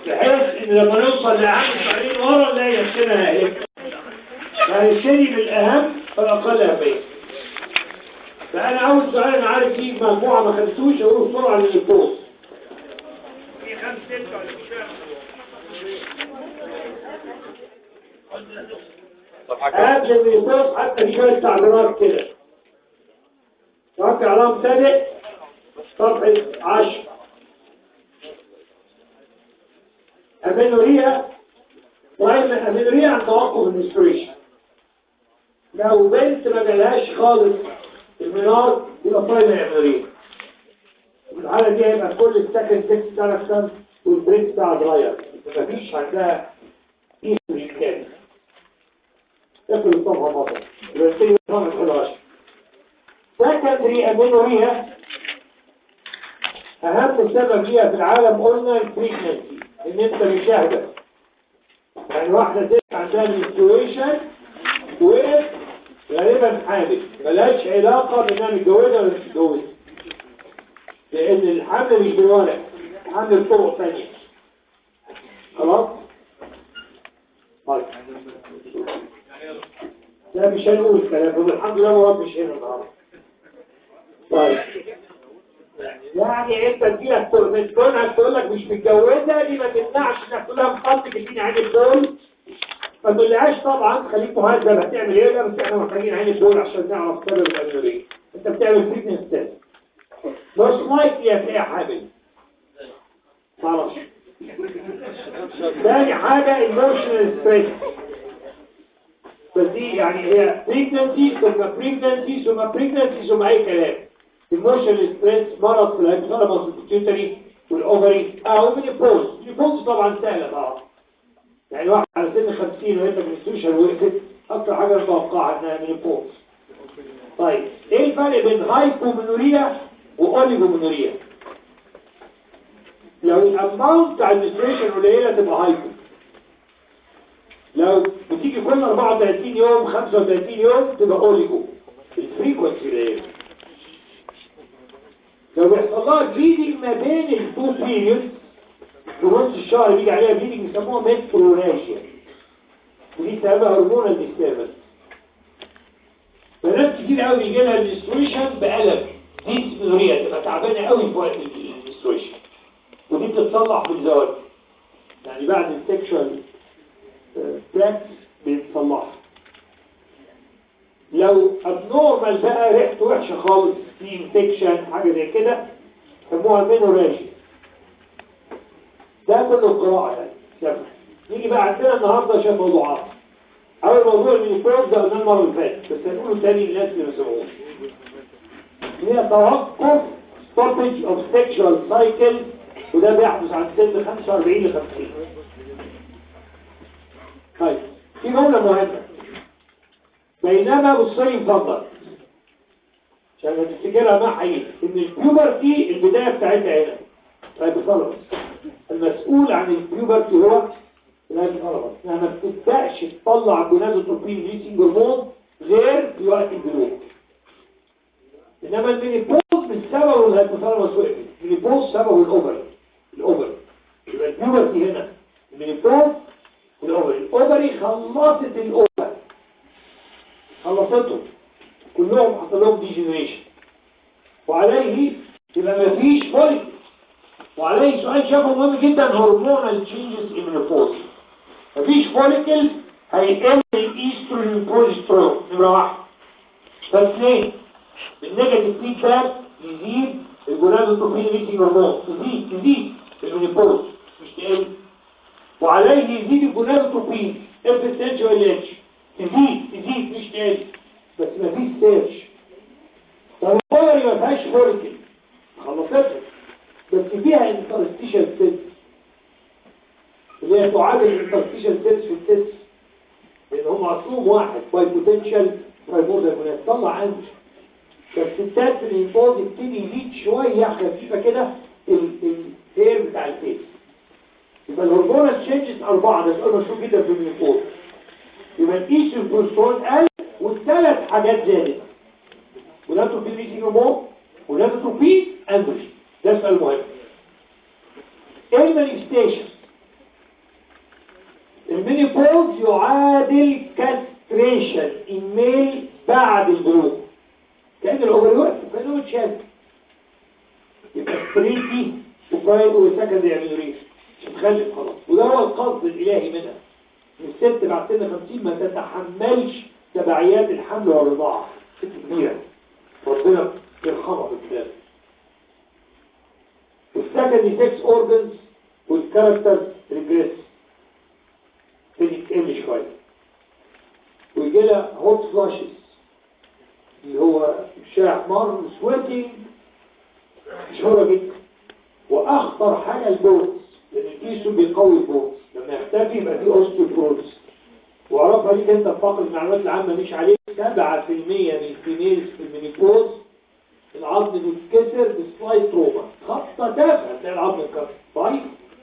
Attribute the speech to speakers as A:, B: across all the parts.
A: بحيث ان لما نوصل لأهم سؤالين ورا نلاقي نفسنا اهي فهنبتدي بالاهم فالاقل اهميه فانا اول سؤال انا عارف فيه مجموعه ما خدتوش اقوله بسرعه للبوست في خمس ست ولا قبل الريبورت حتى في شويه تعبيرات كده توقع علامه مبتدئ صفحه 10 امينوريا وعلم امينوريا عن توقف المنستريشن لو بنت ما جالهاش خالص المنار يبقى برايمري امينوريا في الحاله دي هيبقى كل السكند سكس ثلاث سنين والبريك بتاعها اتغير مفيش عندها ايستروجين كامل تاكل الصفحه بطل يبقى تيجي صفحه 11 سكندري امينوريا اهم سبب ليها في العالم قلنا البريجنسي ان انت مشاهده يعني واحده ست عندها الانستويشن وغالبا حامل ملهاش علاقه بانها متجوزه ولا مش متجوزه لان الحمل مش بالورق الحمل بطرق ثانيه خلاص طيب لا مش هنقول الكلام ده الحمد لله مراد مش هنا النهارده طيب يعني انت تجيلك من كونك تقول لك مش متجوزه دي ما تمنعش انك تقول لها مخطط اديني عين الدول ما تقولهاش طبعا خليك مهذب هتعمل ايه لا بس احنا محتاجين عين الدول عشان نعرف سبب الامريكيه انت بتعمل فيتنس تيست مش لايكلي هتلاقيها حامل معرفش تاني حاجه ايموشنال ستريس بس دي يعني هي بريجنسي ثم بريجنسي ثم بريجنسي ثم اي كلام ايموشنال ستريس مرض في الهيبوثالاموس والبيتيوتري والاوفري او مينيبوز مينيبوز طبعا سهله طبعا يعني واحد على سن 50 وانت في الانستيوشن وقفت اكتر حاجه متوقعه انها مينيبوز طيب ايه الفرق بين هايبومينوريا واوليجومينوريا لو الاماونت بتاع المنستريشن قليله تبقى هايبو لو بتيجي كل 34 يوم 35 يوم تبقى اوليجو الفريكونسي قليله لو بيحصل لها بليدنج ما بين التو بيريودز في نص الشهر بيجي عليها بليدنج بيسموها ميتروناشيا ودي سببها هرمونال ديستربنس فناس كتير قوي بيجي لها المنستريشن بألم دي سبينوريا تبقى تعبانه قوي في وقت المنستريشن ودي بتتصلح بالزواج يعني بعد السكشوال براكتس بيتصلحها لو ابنورمال بقى ريحته وحشه خالص في انفكشن حاجه زي كده يسموها مينوراشيا ده كله قراءه يعني شبه نيجي بقى عندنا النهارده شويه موضوعات اول موضوع المينيبوز ده قلنا المره اللي فاتت بس هنقوله تاني للناس اللي ما سمعوش هي توقف stoppage of sexual cycle وده بيحدث عند سن 45 ل 50 طيب في جملة مهمة بينما بصري مفضل عشان تفتكرها مع حقيقي ان البيوبرتي البداية بتاعتها هنا الهايبوثالاموس المسؤول عن البيوبرتي هو الهايبوثالاموس انها ما بتبداش تطلع جونادوتروبين ليسنج هرمون غير في وقت البلوغ انما المينيبوز بالسبب الهايبوثالاموس وقفت المينيبوز سببه الاوفري الاوفري يبقى البيوبرتي هنا المينيبوز والاوفري الاوفري خلصت الاوفر خلصته كلهم حصل لهم ديجنريشن وعليه يبقى ما فيش فوليك وعليه سؤال شافه مهم جدا هرمونال تشينجز ان مفيش فوليكل هيقل الايستروجين بروجسترون نمره واحد بس ليه؟ بالنيجاتيف فيدباك يزيد الجونادوتروبين ميتنج هرمون تزيد تزيد المينيبوز مش تقل وعليه يزيد الجونادوتروبين اف اس اتش وال اتش تزيد تزيد مش تقل بس مفيش سيرش طب الفوري ما فيهاش فوريكل خلصتها بس فيها انترستيشن سيلز اللي هي تعادل الانترستيشن سيلز في التست لان هم اصلهم واحد باي بوتنشال فايبوزا كونات طلع عندي فالستات في الانفوز يبتدي يزيد شويه خفيفه كده الهير بتاع الفيس يبقى الهرمونال تشينجز اربعه ده سؤال مشهور جدا في الانفوز يبقى الايستروجين بروسترون قل والثلاث حاجات زادت وناتروبين ميسينج هرمون وناتروبين اندروجين ده سؤال مهم ايه المانيفستيشن المينيبوز يعادل كاستريشن الميل بعد البلوغ كأن الأوفر يوقف كأنه متشاف يبقى ستريتي وفايد وسكند يعملوا مش تخلف خلاص وده هو القصد الإلهي منها إن الست بعد سن 50 ما تتحملش تبعيات الحمل والرضاعة ست كبيرة ربنا يرحمها بالكلام السكند سكس اورجنز والكاركتر ريجريس تبتدي تقل شويه ويجي لها هوت فلاشز اللي هو شارع احمر سويتنج مشهوره جدا واخطر حاجه البوتس لان الكيسو بيقوي البوتس لما يختفي يبقى في اوستيوبروز وعرفها ليك انت في فقر المعلومات العامه مش عليك 7% من الفيميلز في المينيبوز العظم بيتكسر بسلايد تروما خطه تافهه تلاقي العظم اتكسر ضعيف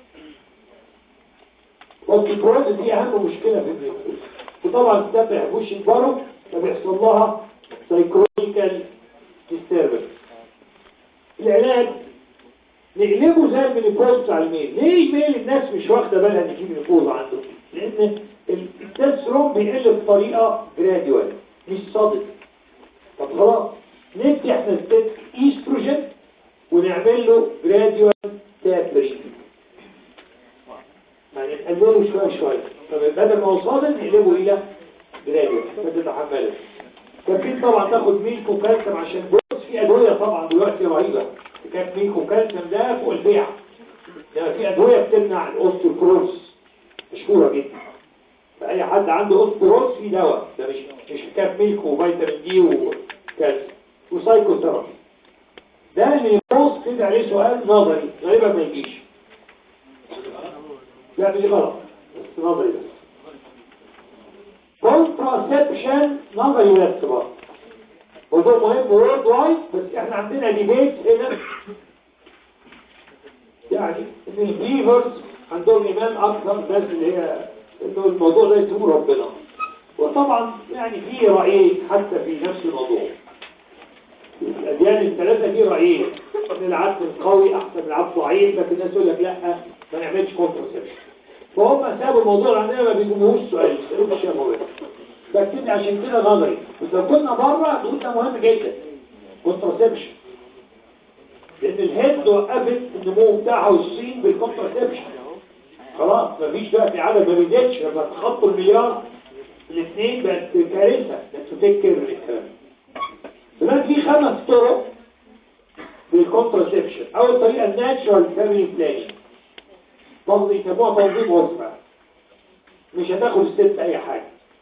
A: والكبرات دي اهم مشكلة في الميكروز وطبعا ده ما يحبوش يكبروا فبيحصل لها سايكولوجيكال ديستربنس العلاج نقلبه زي المينيبوز بتاع الميل ليه الميل الناس مش واخده بالها ان في مينيبوز عنده لان التسترون بيقل بطريقه جراديوال مش صادق طب خلاص ندي احنا الست ايستروجين ونعمل له جراديوال تابرينج يعني نقلله شوية شوية فبدل ما هو صادم نقلبه إلى جراديوال فتتحمله كان طبعا تاخد ميلك وكالسيوم عشان بص في أدوية طبعا دلوقتي رهيبة كانت ميلك وكالسيوم ده فوق البيع يعني في أدوية بتمنع الأوستيوبروز مشهورة جدا فأي حد عنده أوستيوبروز في دواء ده مش مش كاف ميلك وفيتامين دي وكالسيوم وسايكو ثيرابي ده اللي يبص كده عليه سؤال نظري غالبا ما يجيش لا دي غلط بس نظري بس كونتراسبشن نظري بس برضه موضوع مهم وورد وايد بس احنا عندنا ديبيت هنا يعني ان البليفرز عندهم ايمان اكثر الناس اللي هي انه الموضوع ده يسيبه ربنا وطبعا يعني في رايين حتى في نفس الموضوع الاديان الثلاثه في رايين ان العدل القوي احسن من العدل ضعيف لكن الناس يقول لك لا ما نعملش كونتراسبشن فهم سابوا الموضوع عندنا ما بيجيبوهوش سؤال يسالوه الشفوي فاكتبني عشان كده نظري بس لو كنا بره نقول ده مهم جدا كونتراسبشن لان الهند وقفت النمو بتاعها والصين بالكونتراسبشن خلاص مفيش دلوقتي عدد ما بيزيدش لما تخطوا المليار الاثنين بقت كارثه بس تفكر الكلام دلوقتي في خمس طرق للكونتراسبشن اول طريقه الناتشرال فاميلي بلاننج برضه يسموها تنظيم وظيفة مش هتاخد الست اي حاجة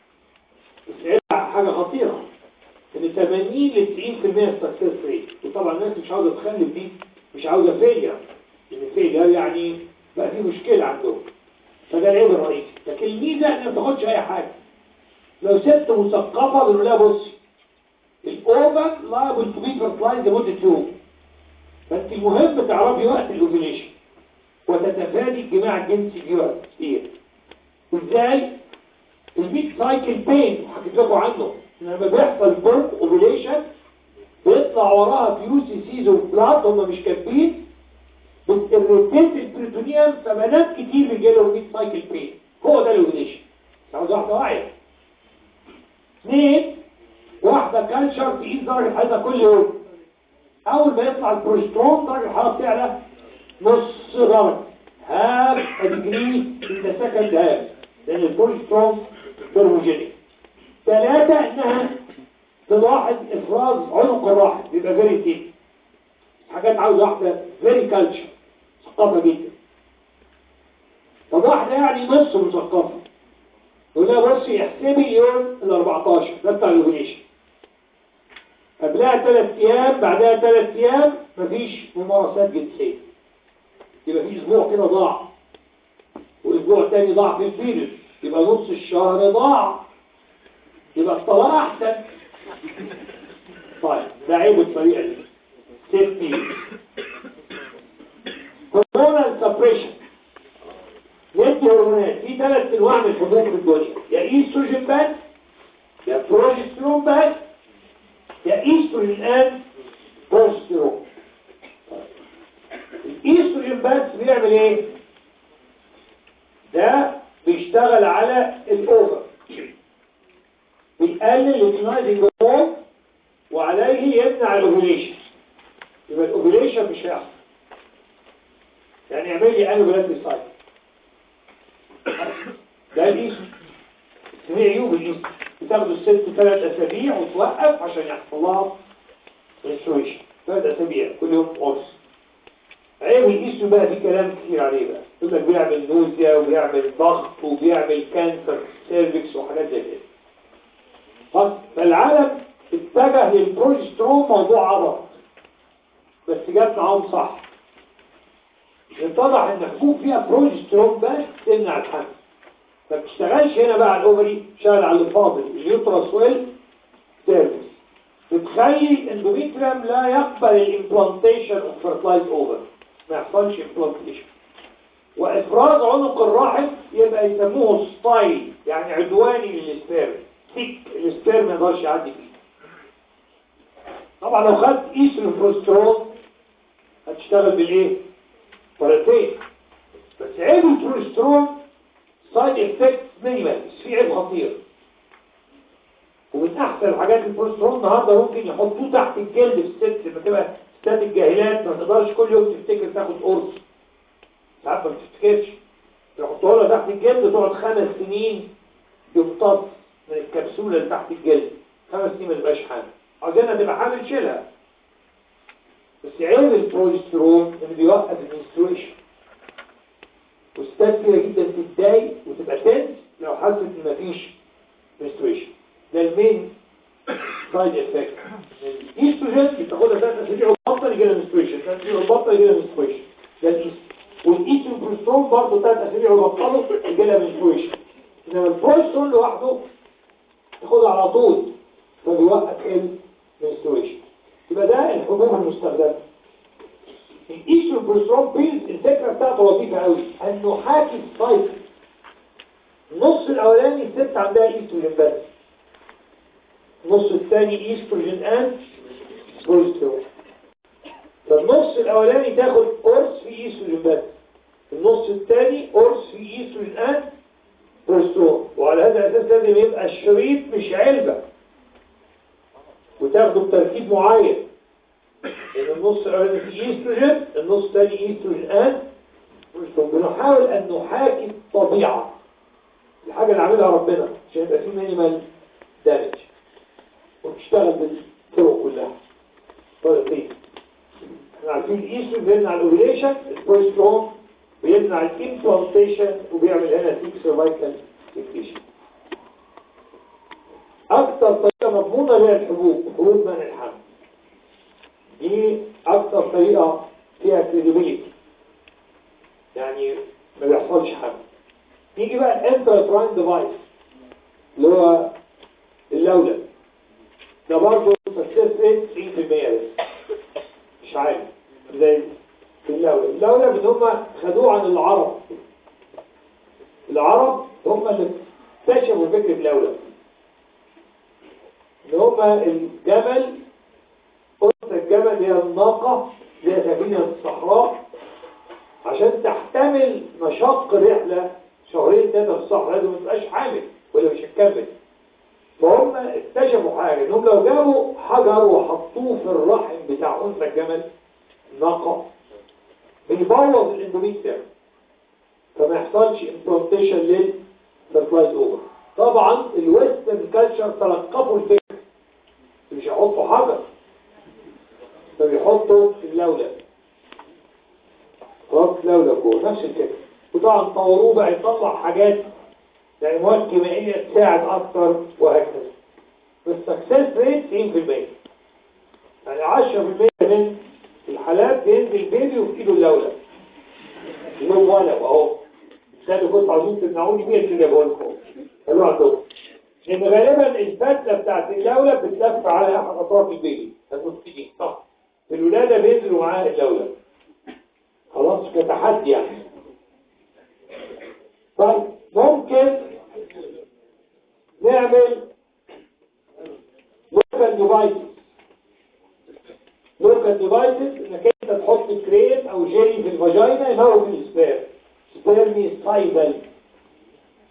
A: بس حاجة خطيرة ان 80 ل 90% سكسس ريت وطبعا الناس مش عاوزة تخلف دي مش عاوزة فيلير ان فيلير يعني بقى في مشكلة عندهم فده العيب الرئيسي لكن الميزة ان ما تاخدش اي حاجة لو ست مثقفة بنقول لها بصي الاوفن لايبل تو بي فيرتلايز لمدة يوم فانت المهم تعرفي وقت الاوفيليشن وتتفادي الجماع الجنسي في وقت كتير وازاي الميد سايكل بين حكيت لكم عنه لما بيحصل بورك اوفيليشن بيطلع وراها فيوسي سيزو بلاد هم مش كاتبين بترتيت البريتونيوم فبنات كتير بيجي لهم ميد سايكل بين هو ده الاوفيليشن عاوز واحده واعيه اثنين واحده كالشر تقيس درجه الحراره كل يوم اول ما يطلع البروسترون درجه الحراره بتعلى نص درجة هاف ديجري in the second half لأن البوليسترون هرموجينيك ثلاثة إنها تلاحظ إفراز عنق الراحل بيبقى فيري تيك حاجات عاوز واحدة فيري كالتشر مثقفة جدا طب واحدة يعني نص مثقفة يقول لها بصي احسبي يوم ال 14 ده بتاع الاوفيليشن قبلها ثلاث ايام بعدها ثلاث ايام مفيش ممارسات جنسيه يبقى في اسبوع كده ضاع واسبوع تاني ضاع في الفيروس يبقى نص الشهر ضاع يبقى الصلاة احسن طيب ده عيب الطريقة دي سيفتي هرمونال سبريشن يدي هرمونات في ثلاث انواع من الحبوب في الدنيا يا ايستروجين بس يا بروجسترون بس يا ايستروجين اند بروجسترون الايستروجين بس بيعمل ايه ده بيشتغل على الاوفر بيقلل الكلايدنج هرمون وعليه يمنع الاوفيليشن يبقى الاوفيليشن مش هيحصل يعني يعمل لي انوبلاتي سايت ده الاسم اسمه عيوب الاسم بتاخد الست ثلاث اسابيع وتوقف عشان يحصل لها ريستوريشن ثلاث اسابيع كل يوم قرص عيب الاسم بقى في كلام كتير عليه بقى يقول لك بيعمل نوزيا وبيعمل ضغط وبيعمل كانسر سيرفكس وحاجات زي كده خلاص فالعالم اتجه للبروجسترون موضوع عبط بس جت معاهم صح اتضح ان حبوب فيها بروجسترون بس تمنع الحمل ما بتشتغلش هنا بقى على الاوفري شغال على الفاضل اليوترس ويل سيرفيس بتخلي الاندوميتريم لا يقبل الامبلانتيشن اوف فيرتلايز اوفر ما يحصلش امبلانتيشن وافراز عنق الرحم يبقى يسموه ستايل يعني عدواني للسبيرم تيك السبيرم ما يقدرش يعدي فيه طبعا لو خدت ايستروفوسترون هتشتغل بالايه طريقتين بس عيب البروسترون سايد افكت مينيمال بس في عيب خطير ومن احسن الحاجات البروسترون النهارده ممكن يحطوه تحت الجلد في الست لما تبقى ستات الجاهلات ما تقدرش كل يوم تفتكر تاخد قرص ساعات ما بتفتكرش يحطوها لها تحت الجلد تقعد خمس سنين يمتص من الكبسوله اللي تحت الجلد خمس سنين ما تبقاش حامل عايزينها تبقى حامل شيلها بس عيب البروجسترون انه بيوقف المنستريشن وستات كتير جدا تتضايق وتبقى تنس لو حست ان مفيش منستريشن ده المين سايد افكت الايستروجين بتاخدها ثلاث اسابيع وبطل يجي لها منستريشن ثلاث اسابيع وبطل يجي لها منستريشن ده الايست والايستروجين برضه ثلاث اسابيع وبطلوا يجي لها منستريشن انما البروجسترون لوحده تاخدها على طول فبيوقف المنستريشن يبقى ده الحبوب المستخدمه الايستروجين بيلز الفكره بتاعته لطيفه قوي انه حاكي السايكل النص الاولاني الست عندها ايستروجين بس النص الثاني ايستروجين اند بروجسترون فالنص الاولاني تاخد قرص في ايستروجين بس النص الثاني قرص في ايستروجين اند بروجسترون وعلى هذا الاساس لازم يبقى الشريط مش علبه وتاخده بتركيب معين لان النص الاولاني فيه ايستروجين النص الثاني ايستروجين اند بروجسترون بنحاول ان نحاكي الطبيعه الحاجه اللي عاملها ربنا عشان يبقى فيه مينيمال دامج وتشتغل بالطرق كلها طريقتين احنا عارفين الايستروجين بيمنع الاوفيليشن البروجسترون بيمنع الامبلانتيشن وبيعمل هنا تيك سيرفايكال فيكتيشن اكتر طريقه مضمونه ليها الحبوب حبوب منع الحمل دي اكتر طريقه فيها كريديبيليتي يعني ما بيحصلش حمل نيجي بقى الانتراتراين ديفايس اللي هو اللولب ده برضه سكسس ريت 90% بس مش عارف زي في اللولب اللولب ان هم خدوه عن العرب العرب هم اللي اكتشفوا فكره اللولب ان هم الجمل قلت الجمل هي الناقه هي سفينه الصحراء عشان تحتمل مشق الرحله شهرين ثلاثه في الصحراء لازم ما تبقاش حامل ولا مش هتكمل فهم اكتشفوا حاجة انهم لو جابوا حجر وحطوه في الرحم بتاع انثى الجمل ناقة بيبوظ الاندوميتريم فما يحصلش امبلانتيشن للفيرتلايز اوفر طبعا الويسترن كالتشر تلقفوا الفكر مش هيحطوا حجر فبيحطوا اللولب خلاص لولب جوه نفس الفكره وطبعا طوروه بقى يطلع حاجات يعني مواد كيميائية تساعد أكتر وهكذا والسكسس ريت 90% يعني 10% من الحالات بينزل بيبي وفي ايده اللولب اللي هو ولد اهو ده اللي كنت عاوزين تمنعوني بيه اللي جابوه لكم قالوا عندهم لان غالبا الفتله بتاعت اللولب بتلف على احد اطراف البيبي هتبتدي صح في الولاده بينزلوا معاه اللولب خلاص كتحدي يعني طيب ممكن نعمل لوكال ديفايسز لوكال ديفايسز انك انت تحط كريم او جيلي في الفاجينا يموت السبير سبيرمي سايبل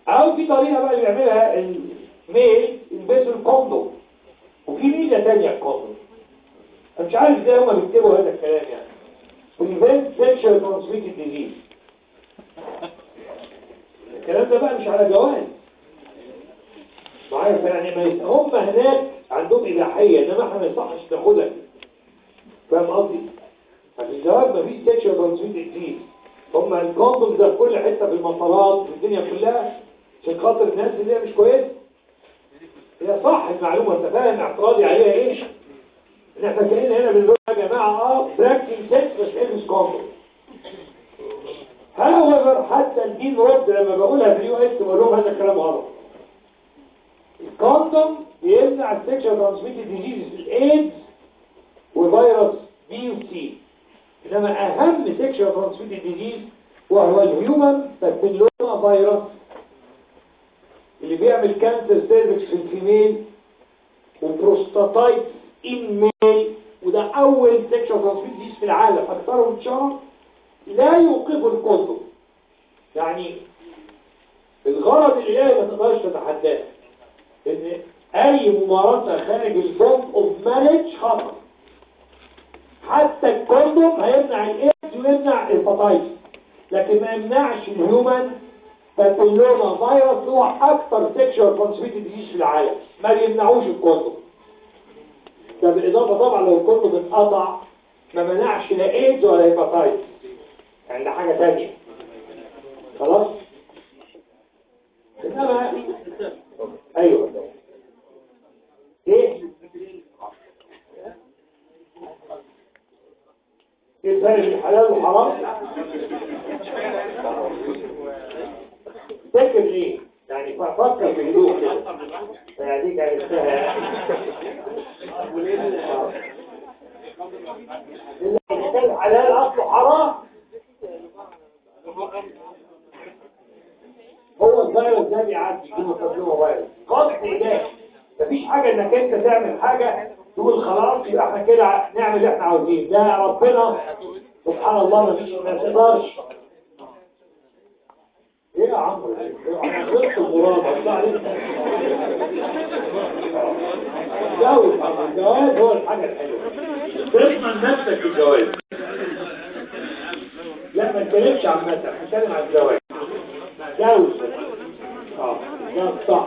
A: او في طريقه بقى اللي بيعملها الميل يلبسوا الكوندوم وفي ميزه ثانيه الكوندوم انا مش عارف ازاي هما بيكتبوا هذا الكلام يعني prevent sexual transmitted disease الكلام ده بقى مش على جواز معايا يعني ما يس- هم هناك عندهم إباحية إنما احنا ما يصحش ناخدها فاهم قصدي؟ في الجواز ما فيش سيكشوال ترانسميتد ديزيز هم الكوندوم ده في كل حتة في المطارات في الدنيا كلها عشان خاطر الناس اللي هي مش كويسة هي صح المعلومة انت فاهم اعتراضي عليها ايه؟ ان احنا كأننا هنا بنقول يا جماعة اه براكتيك سكس بس البس كوندوم however حتى الدين رد لما بقولها في اليو اس بقول لهم هذا الكلام غلط الكوندوم بيمنع السكشوال ترانسميتد ديزيز الايدز وفيروس بي وسي انما اهم سكشوال ترانسميتد ديزيز وهو الهيومن بابيلوما فيروس اللي بيعمل كانسر سيرفكس في الفيميل وبروستاتايت ان ميل وده اول سكشوال ترانسميتد ديزيز في العالم اكثرهم انتشارا لا يوقف الكوندوم يعني الغرض الالهي ما تقدرش تتحداه ان اي ممارسة خارج البوند اوف ماريج خطر حتى الكوندوم هيمنع الايدز ويمنع الهيباتايتس لكن ما يمنعش الهيومن بابيلوما فيروس هو اكثر سيكشوال ترانسميتد ديزيز في العالم ما بيمنعوش الكوندوم ده بالاضافه طبعا لو الكوندوم اتقطع ما منعش لا ايدز ولا هيباتايتس يعني ده حاجه ثانيه خلاص انما ايوه ايه ايه الفرق بين الحلال والحرام فكر ليه يعني فكر في هدوء كده يعني دي عرفتها الحلال اصله حرام هو الفيروس ده بيعدي يجيب مقدمه فيروس قاطع علاج مفيش حاجه انك انت تعمل حاجه تقول خلاص يبقى احنا كده نعمل اللي احنا عاوزين ده ربنا سبحان الله مفيش ما تقدرش ايه يا عمرو انا غلطت المراد اطلع لسه الجواز الجواز هو الحاجه الحلوه تضمن نفسك في الجواز لا ما تكلمش عامه هنتكلم عن الجواز جوز اه ده صح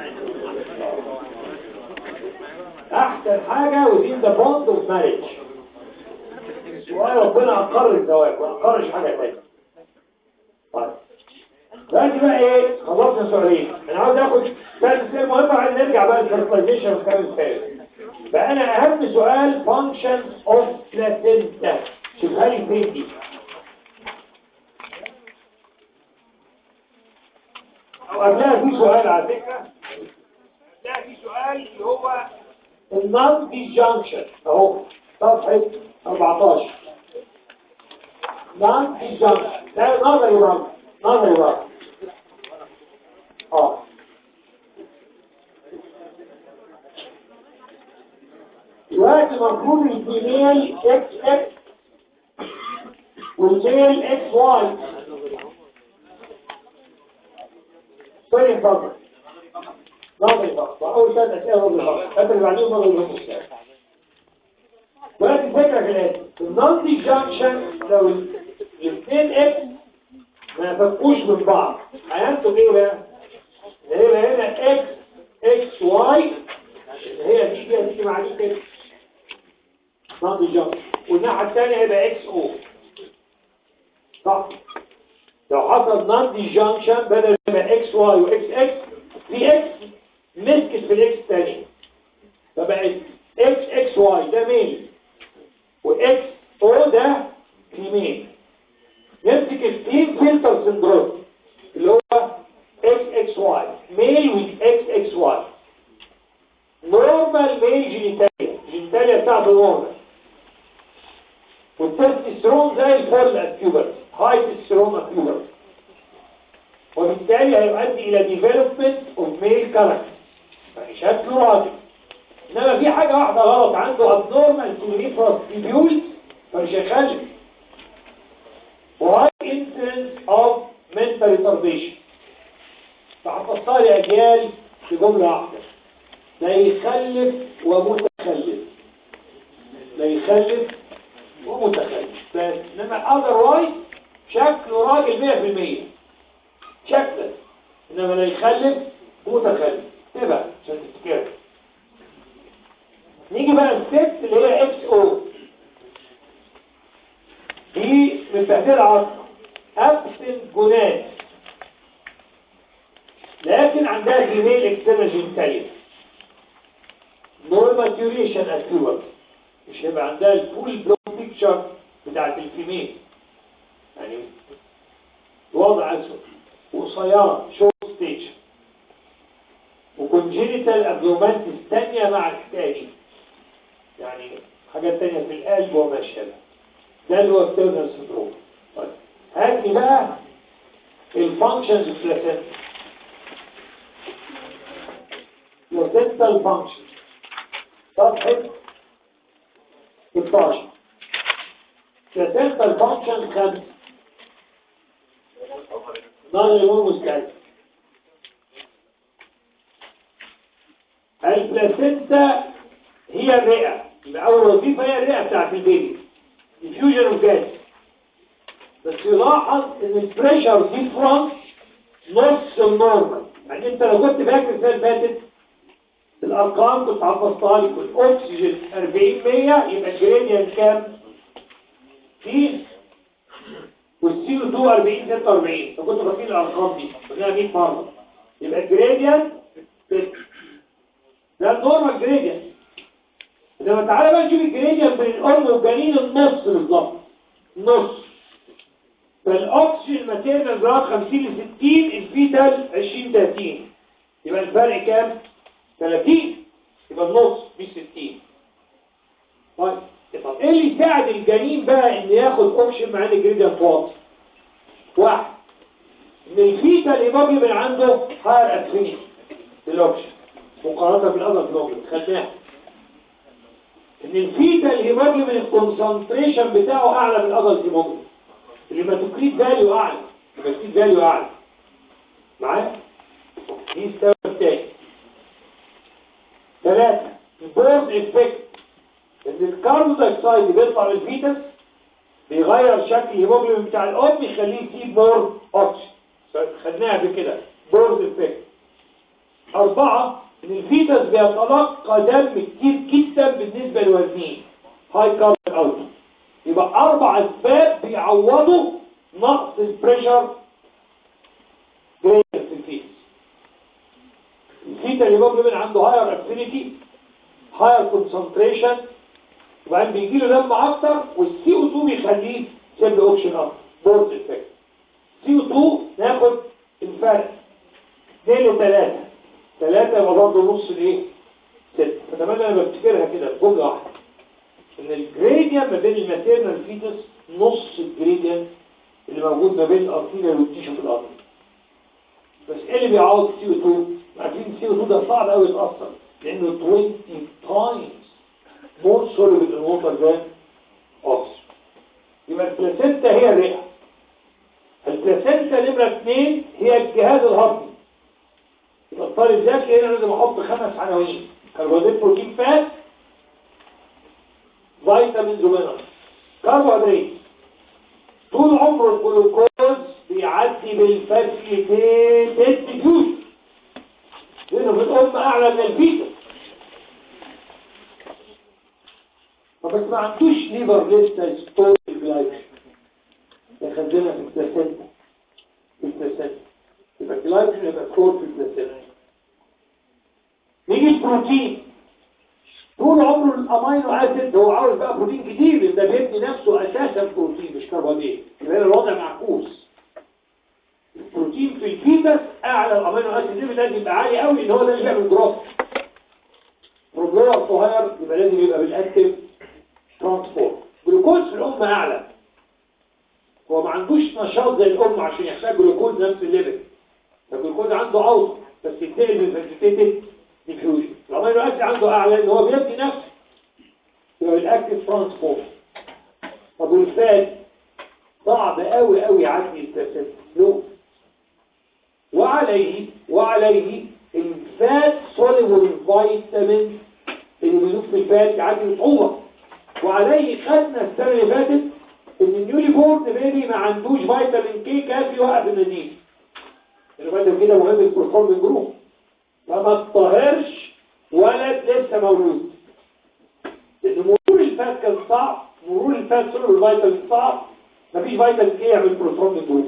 A: احسن حاجة within the bond of marriage سؤال ربنا اقر الزواج ما اقرش حاجة تانية طيب دلوقتي بقى ايه خلصنا سؤالين انا عاوز اخد ثالث سؤال مهم بعدين نرجع بقى للفرتلايزيشن والكلام الثالث بقى انا اهم سؤال functions of placenta شوفها لي فين دي او قبلها في سؤال على فكرة قبلها في سؤال اللي هو النون ديجانكشن اهو صفحة 14 نون ديجانكشن ده نظري برضه نظري برضه اه دلوقتي المفروض الفيميل اكس اكس والميل اكس واي سوري اتفضل نظري فقط اول ثلاث اسئله نظري فقط انت اللي بعدين نظري فقط ولكن الفكره في الاتي النون ديجانكشن لو الاثنين اكس ما يفكوش من بعض هينتج ايه بقى؟ هيبقى هنا اكس اكس واي هي دي دي هتيجي مع دي كده نون ديجانكشن والناحيه الثانيه هيبقى اكس او صح لو حصل نون ديجانكشن بدل ما اكس واي واكس اكس في اكس مسكت في الاكس الثانيه فبقت اكس اكس واي ده ميل واكس او ده فيميل يمسك التين فلتر سندروم اللي هو اكس اكس واي ميل ويز اكس اكس واي نورمال ميل جينيتاليا جينيتاليا بتاعته نورمال والتستوستيرون زي الفل الكيوبر هاي تستوستيرون الكيوبر وبالتالي هيؤدي الى ديفلوبمنت اوف ميل كاركتر يعني شكله راجل انما في حاجه واحده غلط عنده ابنورمال سيليفرس تيبيول فمش هيخلف وهاي انسلنس اوف mental retardation فحفظتها لي اجيال في جمله واحده لا يخلف ومتخلف لا يخلف ومتخلف بس انما اذروايز شكله راجل 100% شكلا انما لا يخلف متخلف ايه بقى عشان تفتكرها نيجي بقى الست اللي هي اكس او دي من تهديد العصر ابسنت جونات لكن عندها جيميل اكسترنال جينيتاليا نو ماتيوريشن اكيورد مش هيبقى عندها الفول بلون بيكتشر بتاعت الفيميل يعني وضع اسود وقصيره شورت ستيج وكونجينيتال ابنورماليتيز ثانيه مع الحكايه دي يعني حاجات ثانيه في القلب وما شابه ده اللي هو التيرنر سندروم طيب هات لي بقى الفانكشنز بلاسنتا بلاسنتال فانكشن صفحه 16 بلاسنتال فانكشن 5 نار الامور مستعد البلاسنتا هي الرئه يبقى اول وظيفه هي الرئه بتاعت البيبي diffusion of gas بس يلاحظ ان البريشر ديفرنس نص النورمال يعني انت لو كنت فاكر السنه اللي فاتت الارقام كنت حفظتها لك الاكسجين 40 100 يبقى الجريدينت كام؟ في والسي او 2 40 46 فكنت فاكرين الارقام دي قلناها 100 مره يبقى الجريدينت ده النورمال جريدينت انما تعالى بقى نشوف الجريدينت بين الام والجنين النص بالظبط نص فالاكسجين ماتيريال جراد 50 ل 60 الفيتال 20 30 يبقى الفرق كام 30 يبقى النص مش 60 طيب طب ايه اللي يساعد الجنين بقى ان ياخد اوبشن مع ان الجريدينت واطي واحد ان الفيتال هيموجلوبين عنده هاير افينيتي بالاوبشن مقارنه بالاذر هيموجلوبين خدناها ان الفيتال هيموجلوبين الكونسنتريشن بتاعه اعلى من الاذر هيموجلوبين الهيماتوكريت فاليو اعلى الهيماتوكريت فاليو اعلى معايا دي السبب الثاني ثلاثة البورد افكت ان الكاربون دايوكسيد اللي بيطلع من الفيتس بيغير شكل الهيموجلوبين بتاع الام يخليه يسيب مور اوكسجين خدناها قبل كده بورد افكت أربعة ان الفيتس بيتلقى دم كتير جدا بالنسبة لوزنه هاي كاربون اوت يبقى اربع اسباب بيعوضوا نقص البريشر في الفيتس الفيتا الهيموجلوبين عنده هاير افينيتي هاير كونسنتريشن وبعدين بيجي له دم اكتر والسي او 2 بيخليه سيب اوكشن اكتر بورد افكت سي او 2 ناخد الفرق 2 ل 3 3 يبقى برضه نص الايه 6 فتمنى انا بفتكرها كده بجمله واحده ان الجريديان ما بين الماتيرنال فيتس نص الجريديان اللي موجود ما بين الارتيريال والتيشو في الارض بس ايه اللي بيعوض السي او 2 عارفين السي او 2 ده صعب قوي يتاثر لانه 20 تايمز مور سوليبل ان ووتر ذان اوكسجين يبقى البلاسينتا هي الرئه البلاسينتا نمره 2 هي الجهاز الهضمي يبقى الطالب ذكي هنا لازم احط خمس عناوين كربوهيدرات بروتين فات فيتامينز ومينرالز كربوهيدرات طول عمره الجلوكوز بيعدي بالفاسيليتيتد ديفيوجن لانه في الام اعلى من الفيتس فبس ما عندوش ليفر لسه ستور الجلايكوجين يخزنها في البلاسينتا في البلاسينتا يبقى الجلايكوجين يبقى ستور في البلاسينتا نيجي البروتين طول عمره الامينو اسيد هو عاوز بقى بروتين كتير لان ده بيبني نفسه اساسا بروتين مش كربوهيدرات يبقى هنا الوضع معكوس البروتين في الفيتس اعلى الامينو اسيد ليفل لازم يبقى عالي قوي ان هو ده اللي بيعمل جروث بروجرام صغير يبقى لازم يبقى بالاكتف ترانسبورت جلوكوز في الام اعلى هو ما عندوش نشاط زي الام عشان يحتاج جلوكوز نفس الليفل فالجلوكوز عنده اوطى بس ينتقل من فيجيتيتد ديفيوجن الامينو اسيد عنده اعلى ان هو بيبني نفسه يبقى بالاكتف ترانسبورت طب والفات صعب قوي قوي يعدي البلاسينتا لو وعليه وعليه الفات سوليبل فيتامين اللي بيدوب في الفات يعدي بصعوبة وعليه خدنا السنة اللي فاتت ان النيولي بورن بيبي ما عندوش فيتامين كي كافي يوقف النزيف الفيتامين كده مهم البرفورم جروب فما تطهرش ولد لسه مولود لان مرور الفات كان صعب مرور الفات سوليبل فيتامين صعب مفيش فيتامين كي يعمل بروتون جروب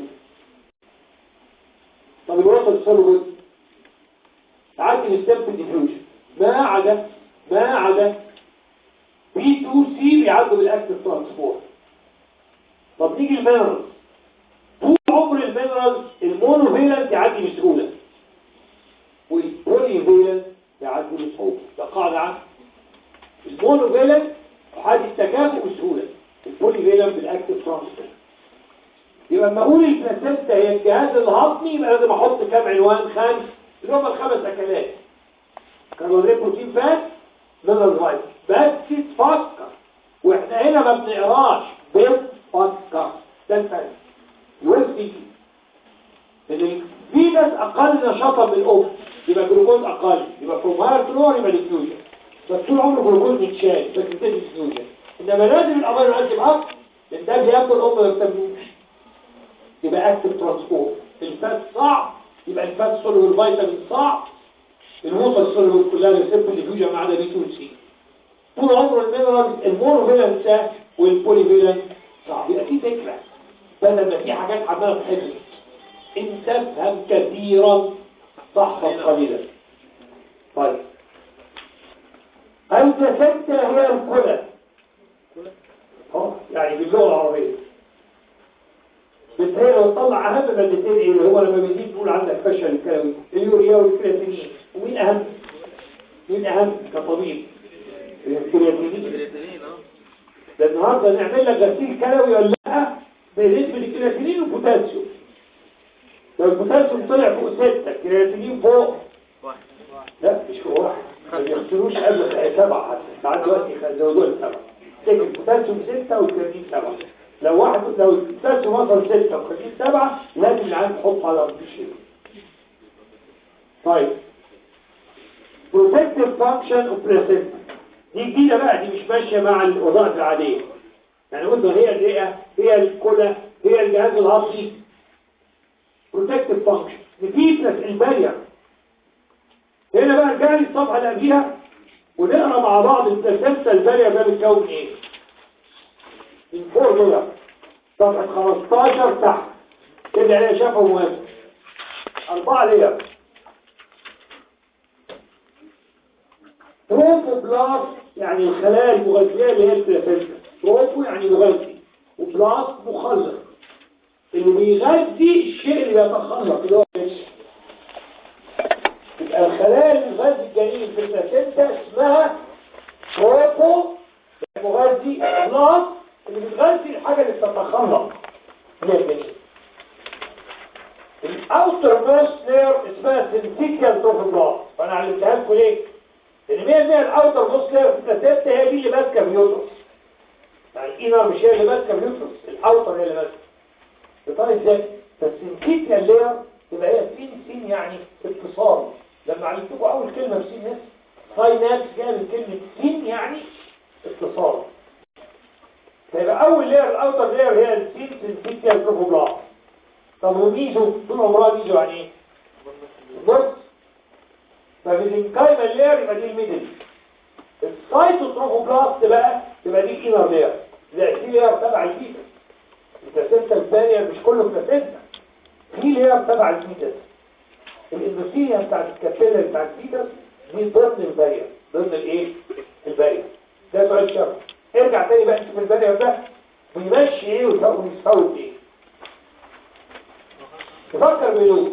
A: طب الوسط السوليبل تعدي الستيب ديفيوجن ما عدا ما عدا بي 2 سي بيعدوا بالاكتف ترانسبورت طب نيجي المينرالز طول عمر المينرالز المونوفيلنت يعدي بسهوله والبولي فيلنت يعدي بصعوبه ده قاعده عامه المونوفيلنت حاد التكافؤ بسهوله البولي فيلنت بالاكتف ترانسبورت يبقى لما اقول البلاسنتا هي الجهاز الهضمي يبقى لازم احط كام عنوان خمس اللي هم الخمس اكلات كربوهيدرات بروتين فات مينرال فايت بس تفكر واحنا هنا ما بنقراش بنفكر ده الفرق الويب دي ان في ناس اقل نشاطا من الام يبقى جلوكوز اقل يبقى فروم هاير تو لور يبقى ديفيوجن بس طول عمره جلوكوز متشال بس بتدي ديفيوجن انما لازم الامينو اسيد اب لان ده بياكل الام ما بتمنوش يبقى اكتف ترانسبورت الفات صعب يبقى الفات سولو فيتامين صعب الوصل السولو كلها ريسبت ديفيوجن ما عدا بي 2 سي طول عمر المينرالز المونوفيلنت سهل والبوليفيلنت صعب يبقى في فكره بدل ما في حاجات عماله تحفظ انت تفهم كثيرا تحفظ قليلا طيب البلاسنتا هي الكلى اه يعني باللغه العربيه بتهيأ لو تطلع اهم مادتين ايه اللي هو لما بيجي تقول عندك فشل الكلوي اليوريا والكرياتينين ومين اهم مين اهم كطبيب الكرياتينين ده النهارده نعمل لك غسيل كلوي ولا لا بنسبه الكرياتينين والبوتاسيوم لو البوتاسيوم طلع فوق ستة الكرياتينين فوق لا مش فوق واحد ما بيغسلوش قبل سبعة حتى ساعات دلوقتي يزودوها لسبعة تيجي البوتاسيوم ستة والكرياتين سبعة لو واحد لو البوتاسيوم وصل ستة والكرياتين سبعة لازم العيان تحط على البوتاسيوم طيب protective function of placenta دي جديدة بقى دي مش ماشية مع الوظائف العادية يعني قلنا هي الرئة هي الكلى هي الجهاز الهضمي protective function نفيسلس البارير هنا بقى ارجع لي الصفحة اللي قبليها ونقرا مع بعض البلاسنتا البارير ده بيتكون ايه من فوق كده صفحة 15 تحت كده عليها شافه مهم أربعة لير تروفوبلاست يعني الخلايا المغذية اللي هي البلاسنتا تروفو يعني مغذي وبلاست مخلق اللي بيغذي الشيء اللي بيتخلق اللي هو الجسم يبقى الخلايا اللي بتغذي الجنين في البلاسنتا اسمها تروفو مغذي بلاست اللي بتغذي الحاجة اللي بتتخلق هي الجنين الاوتر موست لير اسمها سنتيكال تروفوبلاست فانا علمتها لكم ليه؟ لان 100% الاوتر موست لير في البلاسنتا هي دي اللي ماسكه اليوترس يعني الانر مش هي اللي ماسكه اليوترس الاوتر هي اللي ماسكه بطريقه ازاي فالسنتيكال لير تبقى هي سين سين يعني اتصال لما علمتكم اول كلمه في سين ناس ساينابس جايه من كلمه سين يعني اتصال فيبقى اول لير الاوتر لير هي السين سنتيكال تروفوبلاست طب وميزو طول عمرها ميزو يعني ايه بص فبالانكايمال لير يبقى دي الميدل السايتوتروفوبلاست بقى تبقى دي الانر لير لا دي لير تبع الفيتس البلاسنتا الثانيه مش كله بلاسنتا في لير تبع الفيتس الاندوثيليا بتاعت الكابيلا بتاع الفيتس دي ضمن البارير ضمن الايه البارير ده سؤال شرط ارجع تاني بقى نشوف البارير ده ويمشي ايه ويسوي ايه تفكر بيقول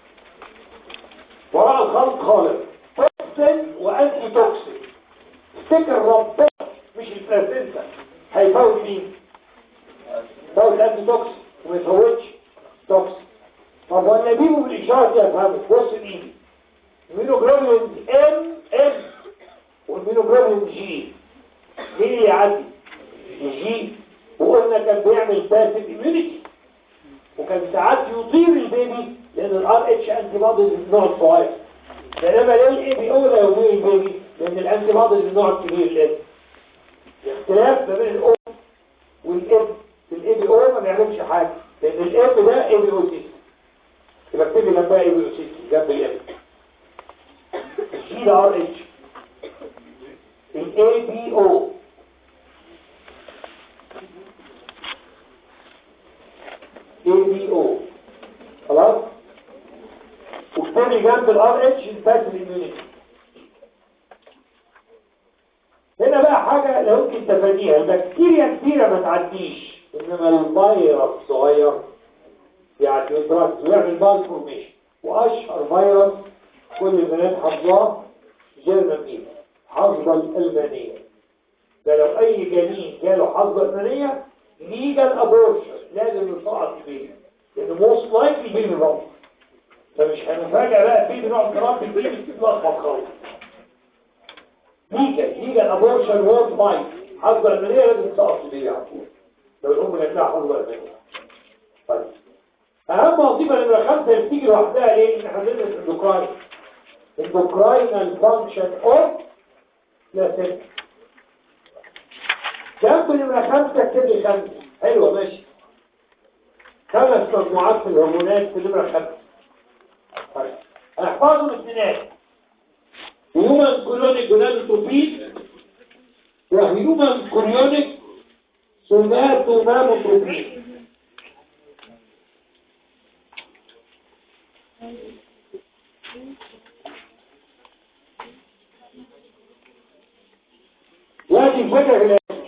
A: وراء الخلق خالق توكسين وانتي توكسين افتكر ربنا مش البلاسنتا هيفوت مين فوت الانتي توكسين وما يفوتش توكسين طب وانا اجيبه بالاشاره دي افهمه بص ايدي المينوجلوبين ام ام والمينوجلوبين جي مين اللي يعدي الجي وقلنا كان بيعمل باسيف اميونيتي وكان ساعات يطير البيبي لان الار اتش انتي بوديز من النوع الصغير بينما ليه الاي بي او لا يطير البيبي لان الانتي بوديز من النوع الكبير الاب الاختلاف ما بين الام والاب في الاي بي او ما بيعملش حاجه لان الاب ده اي بي او سي يبقى اكتب لي جنبها اي بي او سي جنب الاب جي ار اتش الاي بي او اي بي او خلاص واكتب لي جنب الار اتش الباسل اميونيتي هنا بقى حاجة لو يمكن تفاديها البكتيريا كتيرة ما تعديش انما الفيروس صغير يعني يدرس ويعمل بال فورميشن واشهر فيروس كل البنات حافظاه جيرمان بيبا حافظة الألمانية ده لو أي جنين جاله حظة ألمانية ليجال أبورشن لازم يصعد البيبي لأنه موست لايك البيبي بقى فمش هنفاجأ بقى البيبي نقعد نربي البيبي تتلخبط خالص ليجال ليجال أبورشن وورد بايت حظة ألمانية لازم تسقط البيبي على طول لو الأم جات لها حظة ألمانية طيب أهم وظيفة نمرة خمسة اللي بتيجي لوحدها ليه؟ إن احنا بندرس الدوكراين الدوكراينال فانكشن أوف بلاسينتا جنب نمرة خمسة اكتب لي خمسة حلوة ماشي خمس مجموعات في الهرمونات في نمرة خمسة طيب احفظهم اثنينات هيومن كولونيك جونادوتروبين وهيومن كولونيك سوماتوماموتروبين وادي الفكرة في الآخر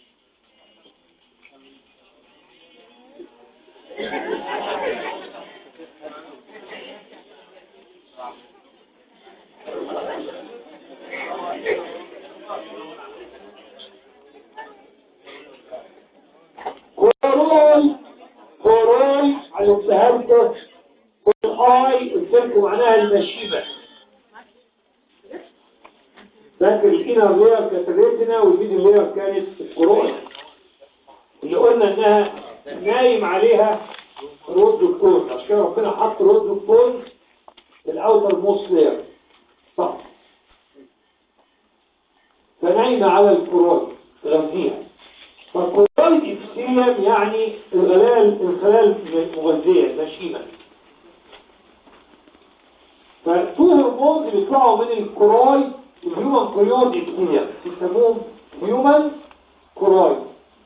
A: كورول كورول على فهمته والاي قلت لكم معناها المشيبه فاكر الانر لير كانت الريتنا والميدل لير كانت الكورونا اللي قلنا انها نايم عليها رود دكتور عشان كده ربنا حط رود دكتور في الاوتر موست لير صح فنايمه على الكورونا تغذيها فالكورونا ابثيليوم يعني الغلال الخلايا المغذيه المشيمه فالتو هرمونز بيطلعوا من الكورويد الهيومن كوريون ابثيليوم بيسموهم هيومن كورويد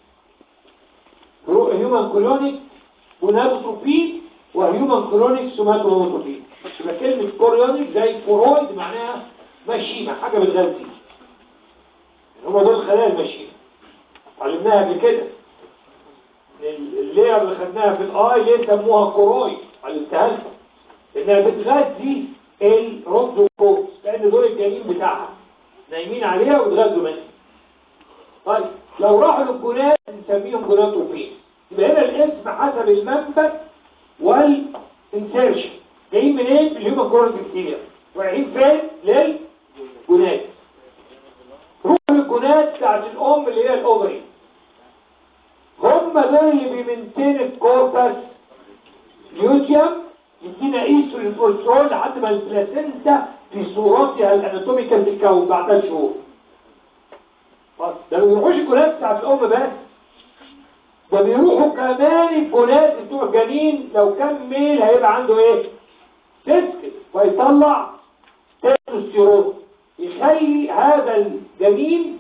A: هيومن كوريونيك ونابوتروبين وهيومن كورونيك سوماتوموتروبين يبقى كلمة كوريونيك زي كورويد معناها مشيمة حاجة بتغذي هما دول خلايا المشيمة علمناها قبل كده اللير اللي خدناها في الاي ليه سموها كورويد علمتها لكم انها بتغذي الروبوكوز لان دول الجنين بتاعها نايمين عليها وتغذوا منها طيب لو راحوا للجنات نسميهم جناتوفين يبقى هنا الاسم حسب المنبت والانسيرشن جايين منين من الهيومن كورنت بكتيريا رايحين فين للجنات روحوا للجنات بتاعت الام اللي هي الاوفري هم دول اللي بيمنتين الكوربس ليوتيوم يدينا ايسو للكوليسترول لحد ما البلاسينتا في صورتها الاناتوميكال تتكون بعدها شهور بس ده ما بيروحوش الجولات بتاعت الام بس ده بيروحوا كمان الجولات بتوع الجنين لو كان ميل هيبقى عنده ايه تسكت ويطلع تستوستيرون يخلي هذا الجنين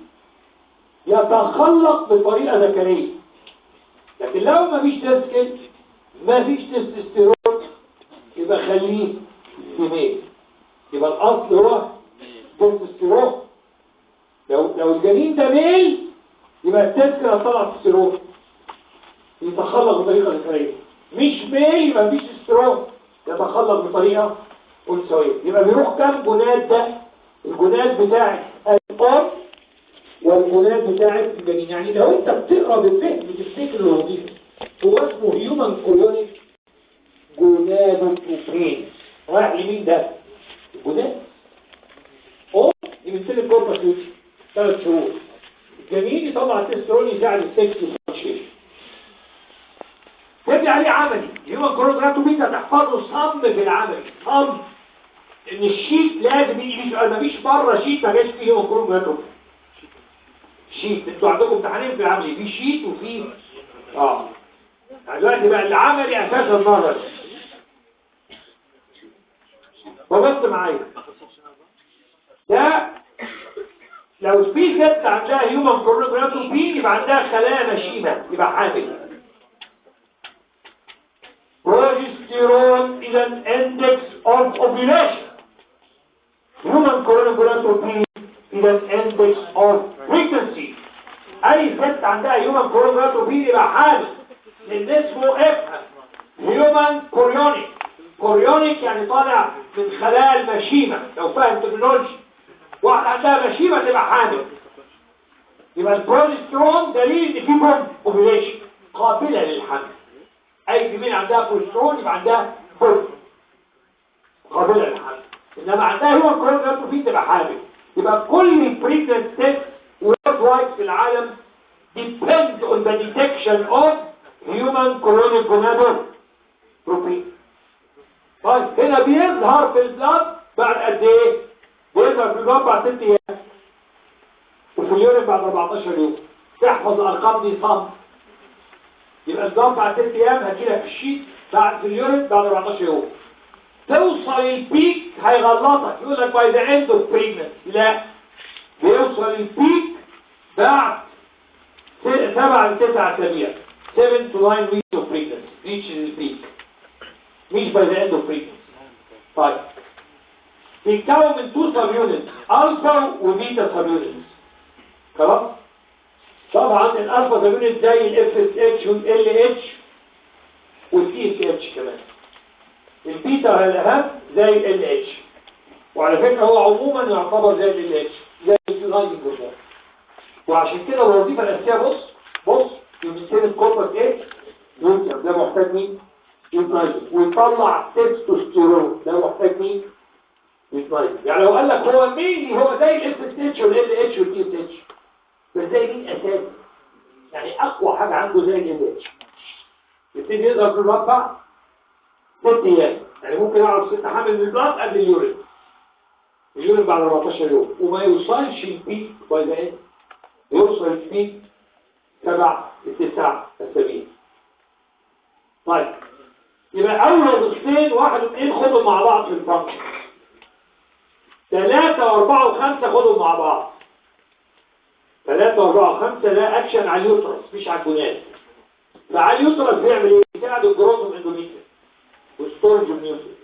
A: يتخلق بطريقه ذكريه لكن لو ما فيش تسكت ما فيش تستوستيرون يبقى خليه فيميل يبقى الاصل هو تستوستيرون لو لو الجنين ده ميل يبقى التذكرة طلع تستيرون يتخلق بطريقة ذكرية مش ميل يبقى مفيش تستيرون يتخلق بطريقة أنثوية يبقى بيروح كام جناد ده الجناد بتاع الأم والجناد بتاع الجنين يعني لو انت بتقرا بالفهم بتفتكر الوظيفة هو اسمه هيومن كولونيك جونادوتروبين رايح لمين ده؟ الجناد أم يمثل الكوربس يوتي ثلاث شهور الجميل يطلع التسترون يساعد السكس والشيء تبدأ دي عليه عملي هيومن كورونوجرافي ده تحفظه صم في العملي صم ان الشيت لازم يجي فيه سؤال مفيش مره شيت ما جاش فيه هيومن كورونوجرافي شيت انتوا عندكم امتحانين في العملي في شيت وفي اه يعني دلوقتي بقى العملي اساس النظر فبص معايا ده لو في ست عندها هيومن كورونوجرافي يبقى عندها خلايا نشيمه يبقى حامل progesterone is an index of ovulation. Human chronogonadotropin is an index of pregnancy. أي ست عندها human chronogonadotropin يبقى حامل لأن اسمه افهم human chorionic chorionic يعني طالع من خلايا المشيمة لو فاهم تكنولوجي واحد عندها مشيمة تبقى حامل يبقى البروجسترون دليل ان في بوم اوفيليشن قابلة للحمل اي فيميل عندها بروجسترون يبقى عندها بوم قابلة للحمل انما عندها هو الكوروناتروفين تبقى حامل يبقى كل بريجننت تيست وورد وايد في العالم depends on the detection of human coronary gonadotropin طيب هنا بيظهر في البلاد بعد قد ايه؟ بيظهر في البلاد بعد 6 ايام وفي اليورين بعد 14 يوم تحفظ الارقام دي صم يبقى البلاد بعد 6 ايام هتجيلك في الشيت بعد في اليورين بعد 14 يوم توصل البيك هيغلطك يقول لك باي ذا اند اوف pregnancy لا بيوصل البيك بعد سبع لتسع اسابيع 7 to 9 weeks of pregnancy reaches the peak مش by the end of pregnancy طيب بيتكون من تو سب يونتس الفا وبيتا سب يونتس خلاص طبعا الالفا سب يونت زي الاف اس اتش والال اتش والسي اس اتش كمان البيتا هي الاهم زي ال اتش وعلى فكره هو عموما يعتبر زي ال اتش زي اللايننج بالظبط وعشان كده الوظيفه الاساسيه بص بص يمثل الكوربس ايه يوتيوب ده محتاج مين يوتيوب ويطلع تستوستيرون ده محتاج مين يوتيوب يعني لو قال لك هو مين هو زي الاف اس اتش والال اتش والتي اس اتش بس زي مين اساسي يعني اقوى حاجه عنده زي ال اتش يبتدي يظهر في المربع ست ايام يعني ممكن اقعد ست حامل من البلاد قبل اليورين اليورين بعد 14 يوم وما يوصلش البيك باي ذا اند يوصل البيك سبع لتسع اسابيع طيب يبقى اول وظيفتين واحد واثنين خدوا مع بعض في الفانكشن ثلاثة واربعة وخمسة خدوا مع بعض ثلاثة واربعة وخمسة لا اكشن على اليوترس مش على الجنان فعلى اليوترس بيعمل ايه؟ بيساعد الجروث اندوميتريس والستورج نيوترينز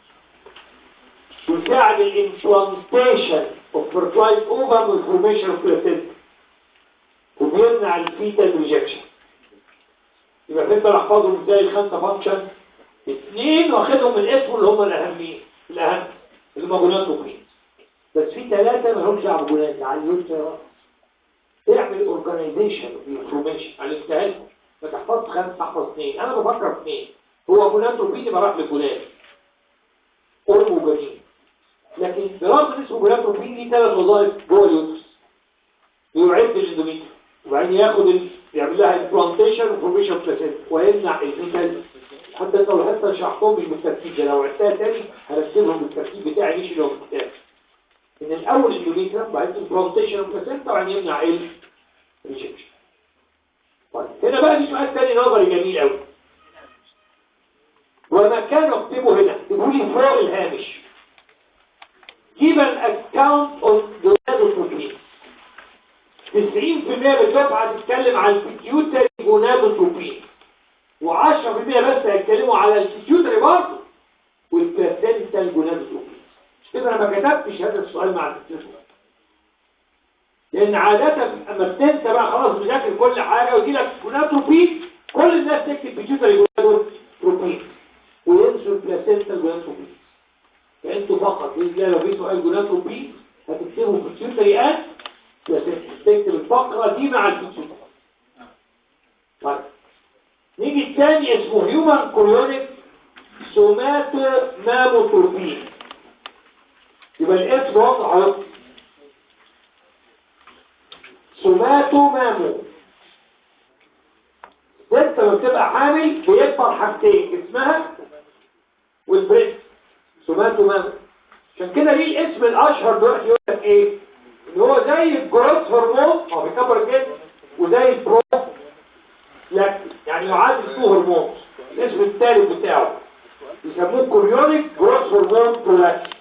A: يساعد الامبلانتيشن اوف فيرتلايز اوفر والفورميشن اوف بلاسينتا وبيمنع الفيتال ريجكشن يبقى تقدر احفظهم ازاي الخمسه فانكشن اثنين واخدهم من الاسم اللي هم الاهمين الاهم اللي هم جوناتوكرين بس في ثلاثه ما لهمش دعوه بجونات على اليوترس اعمل اورجانيزيشن انفورميشن على الاجتهاد ما تحفظش خمسه تحفظ اثنين انا بفكر في اثنين هو جوناتوكرين يبقى راح لجونات ام وجنين لكن دراسه اسمه جوناتوكرين ليه ثلاث وظائف جوه اليوترس يعد الاندوميتريوم وبعدين ياخد ال... يعمل لها امبلانتيشن وفورميشن بلاسينتا ويمنع الفيتال حتى انت لو حتى شرحتهم مش بالترتيب ده لو عدتها تاني هرتبهم بالترتيب بتاعي مش اللي هو في الكتاب ان الاول الاندوميتريوم بعدين امبلانتيشن وبلاسينتا وبعدين يمنع ال ريجكشن طيب هنا بقى في سؤال تاني نظري جميل قوي ومكانه اكتبه هنا اكتبه لي فوق الهامش Give an account of the gonadotropin 90% من الدفعة تتكلم عن البيتيوتري جونادوتروبين و10% بس هيتكلموا على البيتيوتري برضه والبلاسينتا جونادوتروبين كده انا ما كتبتش هذا السؤال مع البيتيوتري لان عادة اما بتنسى بقى خلاص بذاكر كل حاجة ويجي لك جونادوتروبين كل الناس تكتب بيتيوتري جونادوتروبين وينسوا البلاسينتا جونادوتروبين فانتوا فقط باذن الله لو في سؤال جونادوتروبين هتكتبوا بيتيوتري ان تكتب الفقرة دي مع الكتب طيب نيجي الثاني اسمه هيومن كوريونيك سوماتو ماموتروبين يبقى الاسم واضح اهو سوماتو مامو الست لما بتبقى حامل بيكبر حاجتين اسمها والبريست سوماتو مام عشان كده ليه الاسم الاشهر دلوقتي يقول لك ايه ان هو زي الجروث هرمون هو بيكبر الجسم وزي البرو لاكتين يعني يعادل تو هرمون الاسم الثالث بتاعه يسموه كوريونيك جروث هرمون برولاكتين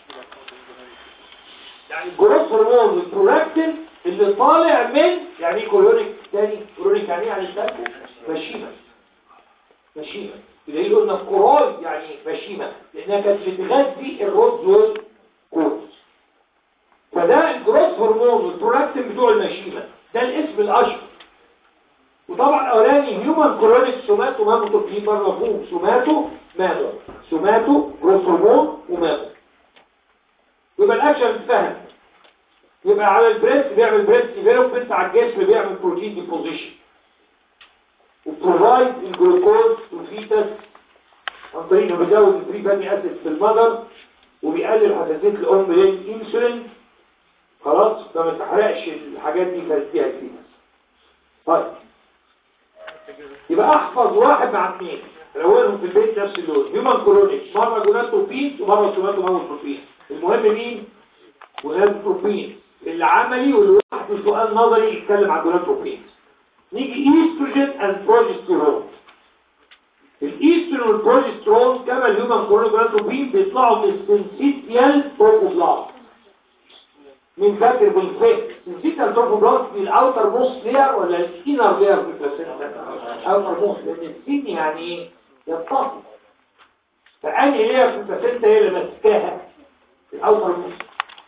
A: يعني الجروث هرمون والبرولاكتين اللي طالع من يعني ايه كوريونيك تاني كوريونيك يعني ايه يعني التاكو مشيمه مشيمه اللي هي قلنا كورويد يعني مشيمه لانها كانت بتغذي الرز والكوز فده الجروث هرمون والبرولاكتين بتوع المشيمه ده الاسم الاشهر وطبعا الاولاني هيومن كورونيك سوماتو مامو في بره فوق سوماتو مامو سوماتو جروث هرمون ومامو يبقى الاكشن اتفهم يبقى على البريست بيعمل بريست ديفلوبمنت على الجسم بيعمل بروتين ديبوزيشن وبروفايد الجلوكوز وفيتس عن طريق انه بيزود الفري فاتي اسيد في المذر وبيقلل حساسيه الام للانسولين خلاص فما تحرقش الحاجات دي فاديها الفيتس طيب يبقى احفظ واحد مع اثنين الاولهم في البيت نفس اللون هيومن كولونيك مره جوناتوبين ومره سوماتو ماموتروبين المهم مين جوناتوبين اللي عملي واللي واحد سؤال نظري يتكلم عن جوناتوبين نيجي ايستروجين اند بروجستيرون الايستروجين والبروجستيرون كما الهيومن كولونيك جوناتوبين بيطلعوا من السنسيتيال بروبوبلاست من فاكر بالفكر نسيت التروفوبلاست من الاوتر موست لير ولا الانر لير في البلاسينتا اوتر موست لان السين يعني ايه يتصل فانهي لير في البلاسينتا هي اللي ماسكاها الاوتر موست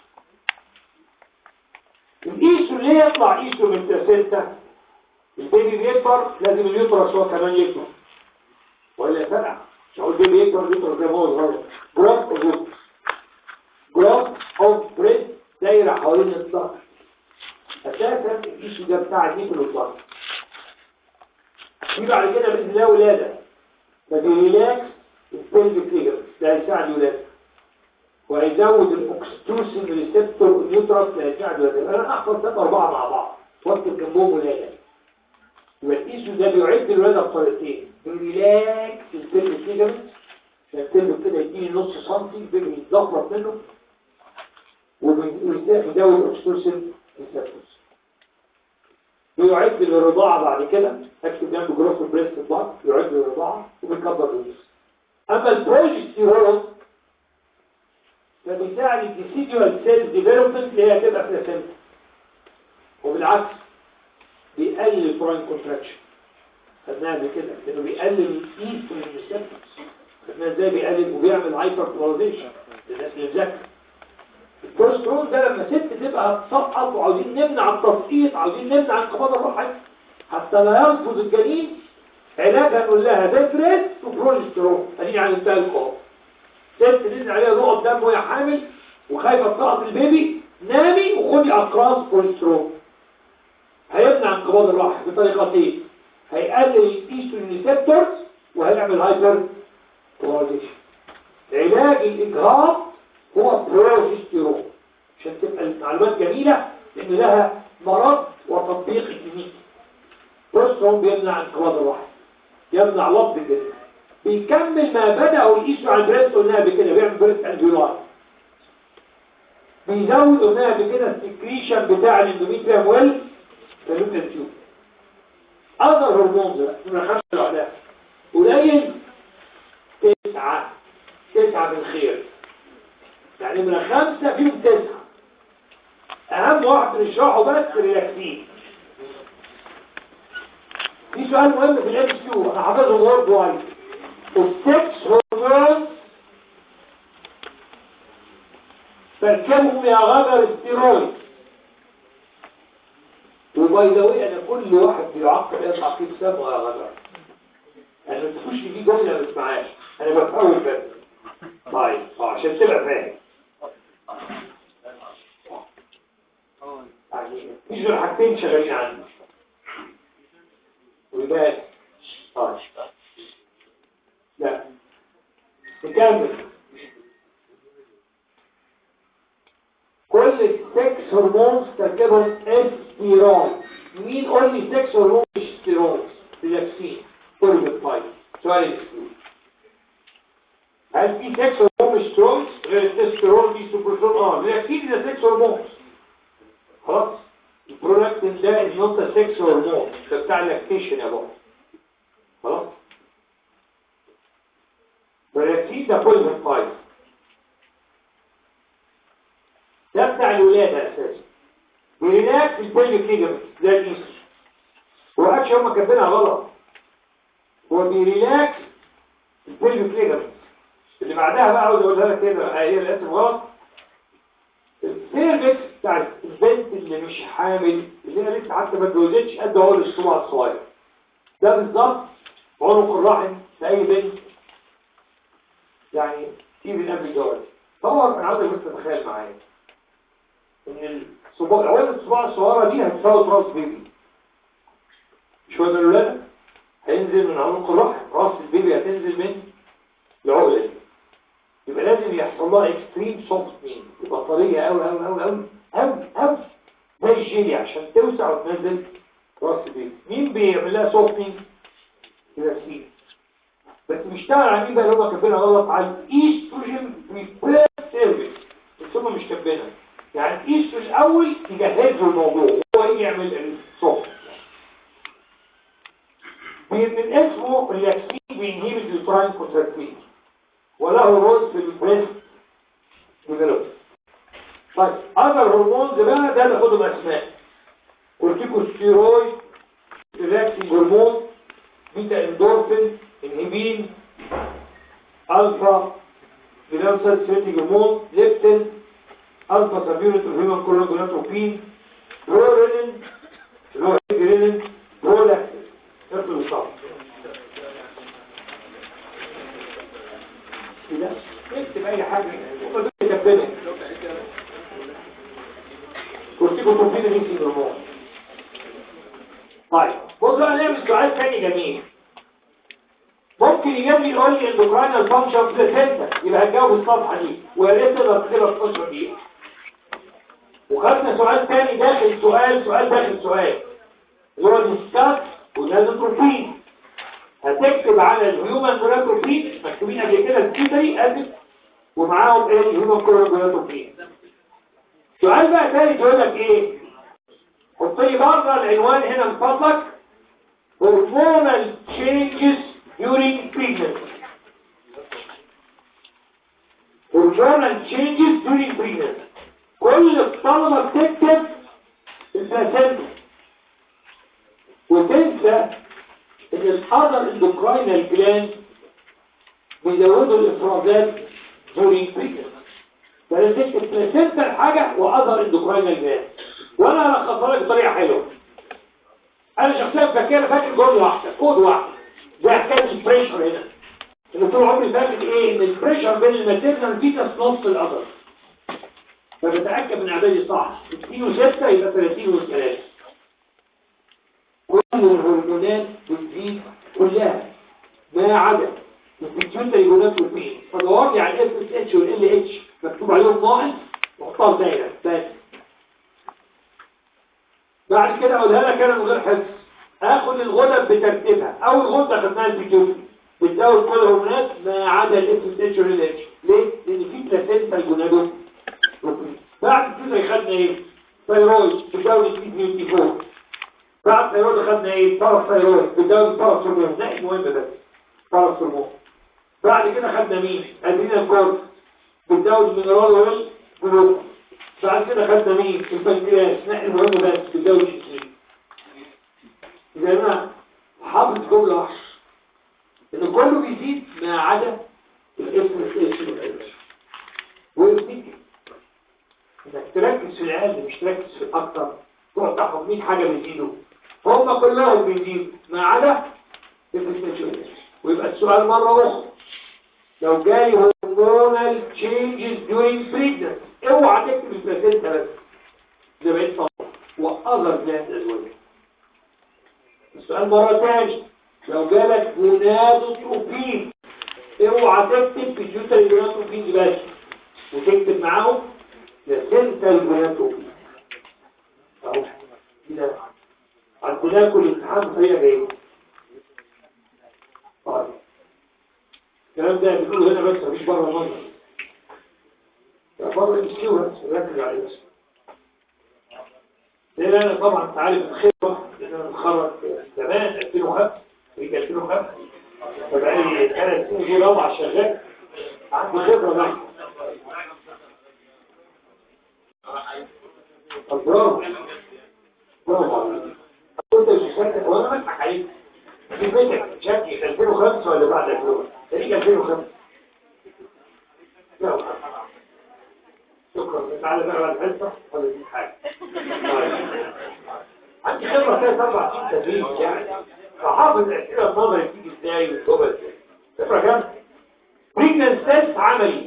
A: الايسو ليه يطلع ايسو من البلاسينتا البيبي بيكبر لازم اليوترس هو كمان يكبر ولا فرع مش هقول البيبي يكبر اليوترس زي ما هو صغير جراف اوف جراف اوف بريد دايرة حوالين الظهر اساسا الجيش ده بتاع النيكل الظهر في بعد كده باذن الله ولاده فبيريلاكس البلفيك فيجر ده هيساعد الولاده وهيزود الاكستروسين ريسبتور نيوترس ده هيساعد الولاده انا احفظ ثلاثه اربعه مع بعض واكتب جنبهم ولاده يبقى الإيسو ده بيعد الولاده بطريقتين بيريلاكس البلفيك فيجر فالبلفيك كده يديني نص سنتي البيبي يتزفرط منه وبيزود الاكستروسين ريسبتورز بيعد للرضاعة بعد كده اكتب جنب جروث بريست بلاك يعد للرضاعة وبيكبر الجسم اما البروجستيرون فبيساعد الديسيديوال سيل ديفلوبمنت اللي هي هتبقى بلاسنتا وبالعكس بيقلل البراين كونتراكشن خدناها قبل كده لانه بيقلل الايستروجين ريسبتورز خدناها ازاي بيقلل وبيعمل هايبر بولاريزيشن للناس اللي بتذاكر الكوليسترول ده لما ست تبقى هتسقط وعاوزين نمنع التسقيط عاوزين نمنع انقباض الروحي حتى لا ينفذ الجنين علاجها نقول لها ديفريس وبروجسترون ادي يعني انتهى القوم ست نزل عليها نقط دم وهي حامل وخايفه تسقط البيبي نامي وخدي اقراص بروجسترون هيمنع انقباض الروحي بطريقتين هيقلل الايستروجين ريسبتورز وهيعمل هايبر بولاريزيشن علاج الاجهاض هو بروجستيرون عشان تبقى المعلومات جميلة لأن لها مرض وتطبيق كلينيكي بروجستيرون بيمنع انقباض الرحم يمنع لفظ الجسم بيكمل ما بدأوا يقيسوا على البريست قلناها بكده بيعمل بريست الفيولاي بيزود قلناها بكده السكريشن بتاع الاندوميتريوم ويل فالوبيان تيوب اذر هرمونز بقى من خمسة لوحدها قليل تسعة تسعة بالخير يعني من خمسة فيهم تسعة أهم واحد نشرحه بس ريلاكسين في سؤال مهم في الام كيو أنا حافظه وورد وايد السكس هرمون تركبهم يا غدر استيرويد وباي ذا واي انا كل واحد بيعقب يطلع فيه سبعه يا غدر انا ما تخش دي جمله ما تسمعهاش انا بفهمك بس طيب اه عشان تبقى فاهم يعني مش غير حاجتين شغالين عندي ولباس طيب لا نكمل كل السكس هرمونز تركيبهم استيرون مين قول لي سكس هرمون مش استيرون ريلاكسين السكس هرمون مش سترونج غير التستيرون دي سوبرسترون اه الريلاكسين ده سكس هرمون خلاص البرولاكتين ده النوت سكس هرمون ده بتاع اللاكتيشن يا بابا خلاص الريلاكسين ده بوليفيت فايف ده بتاع الولادة اساسا بيريلاكس البوليفيت ليجمنت ده الايستروجين هو اكشن هم كاتبينها غلط هو بيريلاكس البوليفيت ليجمنت اللي بعدها بقى عاوز اقولها لك كده هي الاسم غلط السيرفكس بتاع البنت اللي مش حامل اللي هي لسه حتى ما اتجوزتش قد اهو الصباع الصغير ده بالظبط عنق الرحم في اي بنت يعني تيجي قبل الجواز طبعا انا عاوزك بس تتخيل معايا ان الصباع عواد الصباع الصغيره دي هتساوي راس بيبي شويه من الولاده هينزل من عنق الرحم راس البيبي هتنزل من العقله دي يبقى لازم يحصل لها اكستريم سوفتنينج تبقى طريه قوي قوي قوي قوي قوي قوي زي الجيلي عشان توسع وتنزل راس البيبي مين بيعمل لها سوفتنينج الاسيد بس بيشتغل على مين بقى اللي هم كاتبينها غلط على الايستروجين بريبير سيرفيس بس هم مش كاتبينها يعني الايستروجين الاول يجهز له الموضوع هو يجي يعمل السوفت من اسمه رياكسين بينهيبت البرايم كونتراكتيل وله رول في البريست ديفلوب طيب اذر هرمونز بقى ده اللي خدهم اسماء كورتيكوستيرويد ريلاكسنج هرمون بيتا اندورفين انهبين الفا فينانسال سيتي هرمون ليبتين الفا سابيونت هيومن كولونجوناتروبين برورينين روهيجرينين برولاكتين ارفض الصف كده اكتب اي حاجه وما تكتبها كورتيكوتروبين رينسي هرمون طيب بص بقى نعمل سؤال ثاني جميل ممكن يجيب لي يقول لي اندوكراينال فانكشن بلاسنتا يبقى هتجاوب الصفحه دي ويا ريت تقدر تكتبها في 12 دقيقه وخدنا سؤال ثاني داخل سؤال سؤال داخل سؤال اللي هو ديسكاس والنازوتروبين هتكتب على الهيومن جوناتروبين مكتوبين قبل كده الكيتري ادب ومعاهم ايه الهيومن جوناتروبين سؤال بقى ثالث يقول لك ايه حط لي بره العنوان هنا من فضلك hormonal changes during pregnancy hormonal changes during pregnancy كل الطلبة بتكتب البلاسنتا وتنسى ان الاذر اندوكراينال جلاند بيزودوا الافرازات during pregnancy فلازم تكتب بلاسنتا الحاجة واذر اندوكراينال جلاند وانا هلخصها لك بطريقة حلوة انا شخصيا فاكر فاكر جمله واحده كود واحد زي حكايه البريشر هنا اللي طول عمري فاكر ايه ان البريشر بين الماتيرنال فيتس نص القدر فبتاكد من اعدادي صح 60 و6 يبقى 30 و3 كل الهرمونات بتزيد كلها ما عدا البيتيوتري جوناتروبين فدور لي على الاس اس اتش والال اتش مكتوب عليهم ناقص وحطها في دايره بس بعد كده اقولها لك انا من غير حفظ اخد الغدد بترتيبها اول غده خدناها البيتيوتري بتزود كل الهرمونات ما عدا الاس اس اتش والال اتش ليه؟ لان في بلاسنتا جونادو بعد كده خدنا ايه؟ ثايرويد بتزود البي 24 بعد ثايرويد خدنا ايه؟ باراثايرويد بتزود باراثورمون ده المهم بس باراثورمون بعد كده خدنا مين؟ ادرينال كورد بتزود مينرال ويل جلوكوز بعد كده خدنا مين البنكرياس نقل مهم بس في الجو الجسمي اذا انا حافظ جمله واحده ان كله بيزيد ما عدا الاسم الاسم ويفتكر انك تركز في الاقل مش تركز في الاكثر تقعد تاخد 100 حاجه بيزيدوا هم كلهم بيزيدوا ما عدا الاسم ويبقى السؤال مره اخرى لو جالي hormonal changes during pregnancy اوعى تكتب البلاسنتا بس ده بقيت صح واذر جلاند ازواج السؤال مرة تاني لو جالك جونادوتروبين اوعى تكتب بيتيوتري جونادوتروبين بس وتكتب معاهم بلاسنتا جونادوتروبين اهو كده عندنا كل امتحان بطريقه جايه طيب الكلام ده بنقوله هنا بس مفيش بره المنظر بره الاسكيو بس ركز عليه بس لان انا طبعا انت عارف الخبره لان انا متخرج زمان 2005 في 2005 فبقالي ثلاث سنين دول اربع شغال عندي خبره بقى طب برافو برافو عليك كنت مش فاكر وانا بضحك عليك في بيتك شكلي 2005 ولا بعد 2005 تاريخ 2005 لا شكرا تعالى بقى على الحصه ولا دي حاجه عندي خبره ثلاث اربع سنين تدريب يعني فحافظ الاسئله النظري بتيجي ازاي والجوبه ازاي خبره جامده بريجننس تيست عملي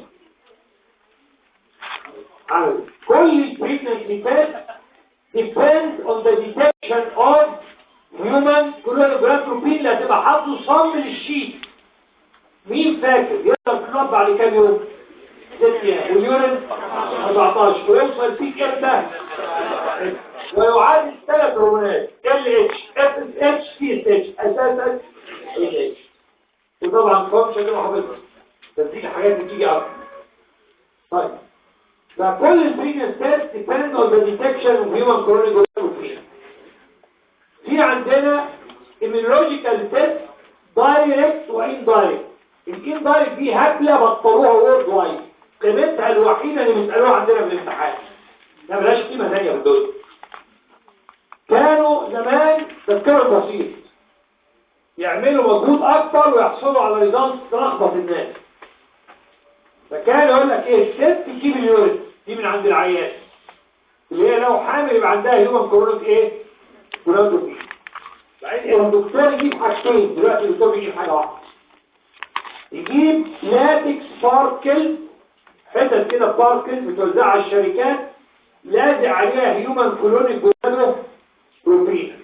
A: عملي كل البريجننسي تيست depends on the detection of human chronographin اللي هتبقى حاطه صم للشيت مين فاكر يقدر تنط بعد كام يوم ست ايام واليورين 14 ويوصل فيك امتى ويعادل ثلاث هرمونات ال اتش اف اس اتش تي اس اتش اساسا ال اتش وطبعا فانكشن ده حافظها بس دي حاجات بتيجي اكتر طيب فكل البريجنس تيست depend on the detection of human chronographin في عندنا immunological test direct و indirect الانdirect دي هبلة بطلوها وورد وايد قيمتها الوحيدة اللي بيسألوها عندنا في الامتحان ده ملهاش قيمة ثانية في الدنيا كانوا زمان تذكروا بسيط يعملوا مجهود اكتر ويحصلوا على ريزالت تلخبط الناس فكان يقول لك ايه الست تجيب اليورين دي من عند العيان اللي هي لو حامل يبقى عندها هيومن كورونيك ايه كورونيك بعدين الدكتور يجيب حاجتين دلوقتي الدكتور بيجيب حاجه واحده يجيب لاتكس باركل حتت كده باركل بتوزعها على الشركات لازق عليها هيومن كولونيك جوانو بروتين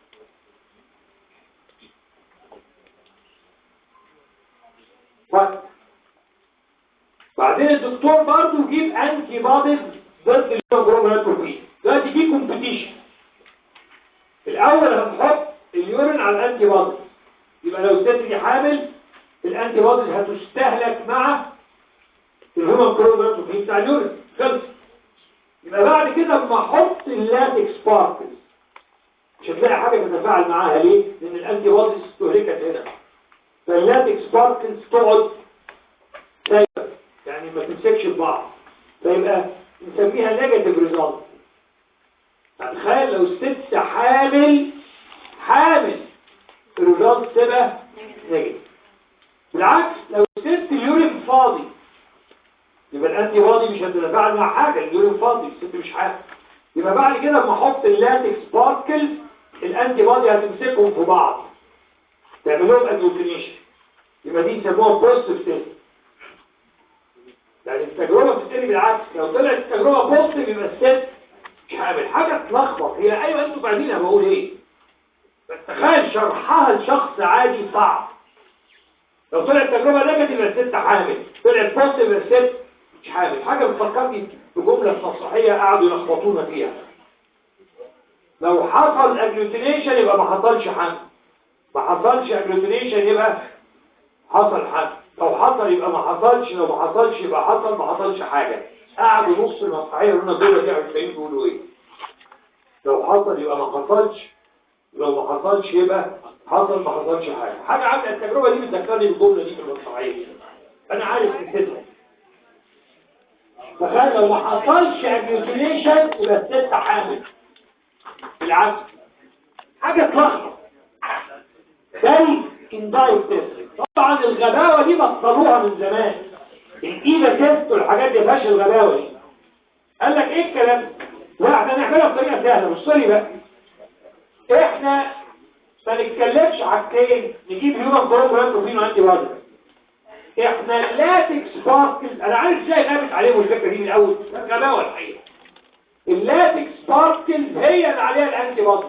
A: بعدين الدكتور برضه يجيب انتي بوديز ضد الهيومن بروتين دلوقتي في كومبيتيشن الاول هنحط اليورين على الانتي بوديز يبقى لو الست دي حامل الانتي بوديز هتستهلك مع الهيومن بروتين بتاع اليورين خلص يبقى بعد كده اما احط اللاتكس بارتكلز مش هتلاقي حاجه تتفاعل معاها ليه لان الانتي بوديز استهلكت هنا فاللاتكس بارتكلز تقعد سايبه يعني ما تمسكش في بعض فيبقى نسميها نيجاتيف ريزلت تخيل لو الست حامل حامل الريزلت تبقى نيجاتيف بالعكس لو الست اليورين فاضي يبقى الانتي بودي مش هتتفاعل مع حاجه اليورين فاضي الست مش حامل يبقى بعد كده لما احط اللاتكس بارتكلز الانتي بودي هتمسكهم في بعض تعمل لهم اجلوتينيشن يبقى دي يسموها بوزيتيف تيست يعني التجربه بتتقلب بالعكس لو طلعت التجربه بوزيتيف يبقى الست مش حامل حاجه تلخبط هي ايوه انتوا فاهمين انا بقول ايه بس تخيل شرحها لشخص عادي صعب لو طلعت تجربه نيجاتيف يبقى الست حامل طلعت بوزيتيف يبقى الست مش حامل حاجه بتفكرني بجمله تصحيحيه قعدوا يلخبطونا فيها لو حصل اجلوتينيشن يبقى ما حصلش حمل ما حصلش اجلوتينيشن يبقى حصل حمل لو حصل يبقى ما حصلش لو ما حصلش يبقى حصل ما حصلش حاجه قعدوا نص المسرحيه يقولوا لنا دول دي عارفين بيقولوا ايه لو حصل يبقى ما حصلش لو ما حصلش يبقى حصل ما حصلش حاجه حاجه عامله التجربه دي بتذكرني بالجمله دي في المسرحيه انا عارف نسيتها تخيل لو ما حصلش اجلوتينيشن يبقى الست حامل بالعكس حاجة تلخبط بل اندايت تيست طبعا الغباوة دي بطلوها من زمان الايدا تيست والحاجات دي فيهاش الغباوة دي قال لك ايه الكلام لا احنا نعملها بطريقة سهلة مش سوري بقى احنا ما نتكلمش حاجتين نجيب هيومن كروموسوم وانتي بودي احنا اللاتكس بارتكلز انا عارف ازاي غابت عليهم الفكره دي من الاول غباوه الحقيقه اللاتكس بارتكلز هي اللي عليها الانتي بودي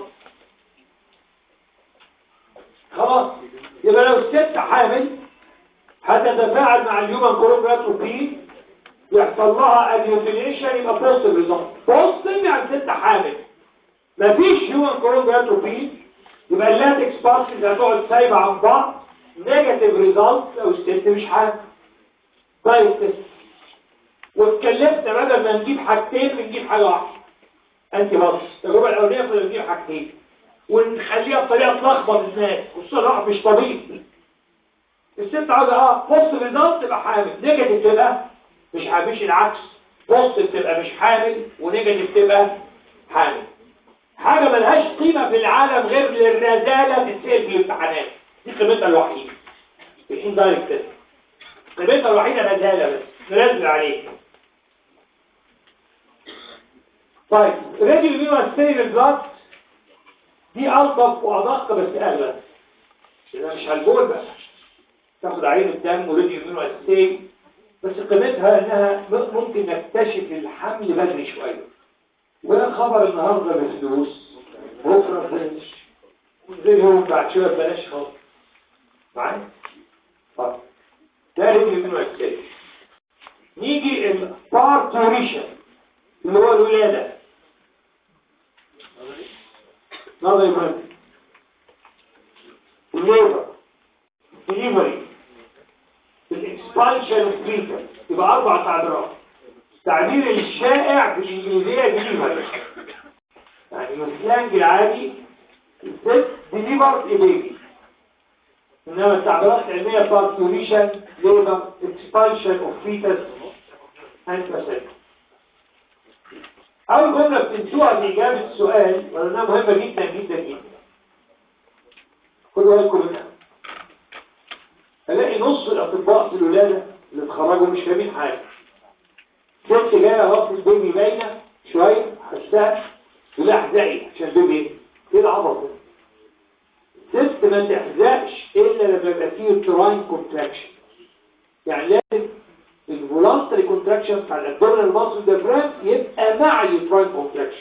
A: خلاص يبقى لو الست حامل هتتفاعل مع الهيومن كروماتوبين يحصل لها اليوتينيشن يبقى بوزيتيف ريزلت بوزيتيف يعني ست حامل مفيش هيومن كروماتوبين يبقى اللاتكس بارتكلز هتقعد سايبه عن بعض نيجاتيف ريزلت لو الست مش حامل دايركت تيست واتكلمنا بدل ما نجيب حاجتين بنجيب حاجه واحده انت بص التجربه الاولانيه كنا بنجيب حاجتين ونخليها بطريقه تلخبط الناس خصوصا لو مش طبيب الست عاوزه اه بص ريزلت تبقى حامل نيجاتيف تبقى مش حامل مش العكس بص تبقى مش حامل ونيجاتيف تبقى حامل حاجه ملهاش قيمه في العالم غير للرذاله تتسال في الامتحانات دي قيمتها الوحيده في الاندايركت تيست قيمتها الوحيده رذاله بس ننزل عليه طيب راديو الميوستيريال البلاد دي ألطف وأدق بس أغلى إذا مش هالبول بقى تاخد عين الدم وراديو الميوستيريال بس قيمتها إنها م- ممكن نكتشف الحمل بدري شوية وده خبر النهارده بفلوس بكره ببلاش زي يوم بعد شوية ببلاش خالص معايا؟ طيب ده راديو الميوستيريال نيجي البارتوريشن اللي هو الولادة نظر إبراهيم الليبر ديليفري الإكسبانشن سبيكر يبقى أربع تعبيرات التعبير الشائع في الإنجليزية ديليفري يعني السلانج العادي الست ديليفر بيبي إنما التعبيرات العلمية بارتوريشن ليبر اكسبانشن اوف فيتس أنت بسيط أول جملة بتنسوها في إجابة السؤال ولأنها مهمة جدا جدا جدا خدوا بالكم منها ألاقي نص الأطباء في الولادة اللي اتخرجوا مش فاهمين حاجة ست جاية راسة البيبي باينة شوية حسها يقول لها احزقي عشان البيبي ايه؟ ايه العبط ده؟ ست ما تحزقش إلا لما يبقى فيه تراين كونتراكشن يعني لازم الفولانتري كونتراكشن بتاع الابدومينال ماسل ديافرام يبقى مع اليوتراين كونتراكشن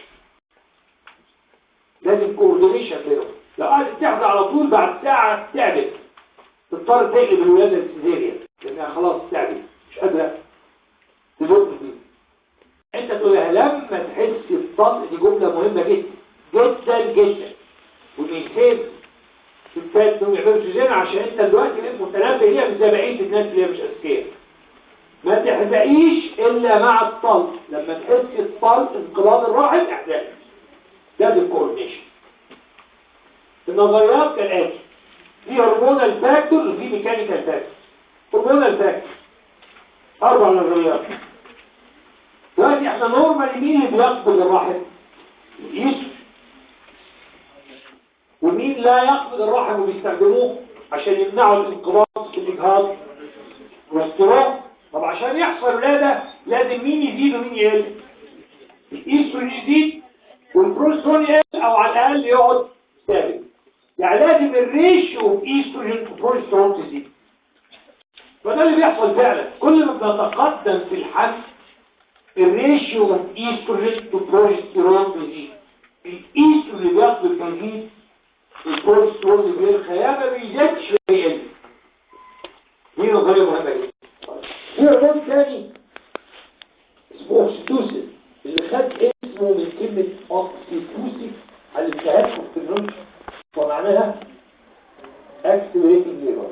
A: لازم كوردينيشن بينهم لو قعدت تحضر على طول بعد ساعه تعبت تضطر تقلب الولاده السيزيريان لانها خلاص تعبت مش قادره تزق فيه انت تقول لها لما تحس بطلق دي جمله مهمه جدا جدا جدا وبيسيب ستات انهم يعملوا سيزيريان عشان انت دلوقتي بقيت متنبه ليها مش زي بقيه الناس اللي هي مش اذكياء ما تحزقيش إلا مع الطلق لما تحس الطلق انقباض الراحل احزقي ده الكورنيشن النظريات كالآتي في هرمونال فاكتور وفي ميكانيكال فاكتور هرمونال فاكتور أربع نظريات دلوقتي احنا نورمال مين اللي بيقبض الرحم؟ الإيسو ومين لا يقبض الرحم وبيستخدموه عشان يمنعوا الانقباض في الإجهاض والاستراحة طب عشان يحصل ولادة لازم مين يزيد ومين يقل الايستروجين يزيد والبروسترون يقل او على الاقل يقعد ثابت يعني لازم الريشيو اوف ايستروجين وبروسترون تزيد وده اللي بيحصل فعلا كل ما بنتقدم في الحمل الريشيو اوف ايستروجين تو بروسترون بيزيد الايستروجين اللي بياخد الجديد البروسترون اللي بيرخى يا ما بيزيدش بيقل دي نظريه مهمه جدا في هرمون تاني اسمه اوكسيتوسين اللي خد اسمه من كلمة اوكسيتوسين على الالتهاب في النمش ومعناها اكسلريتنج ليبر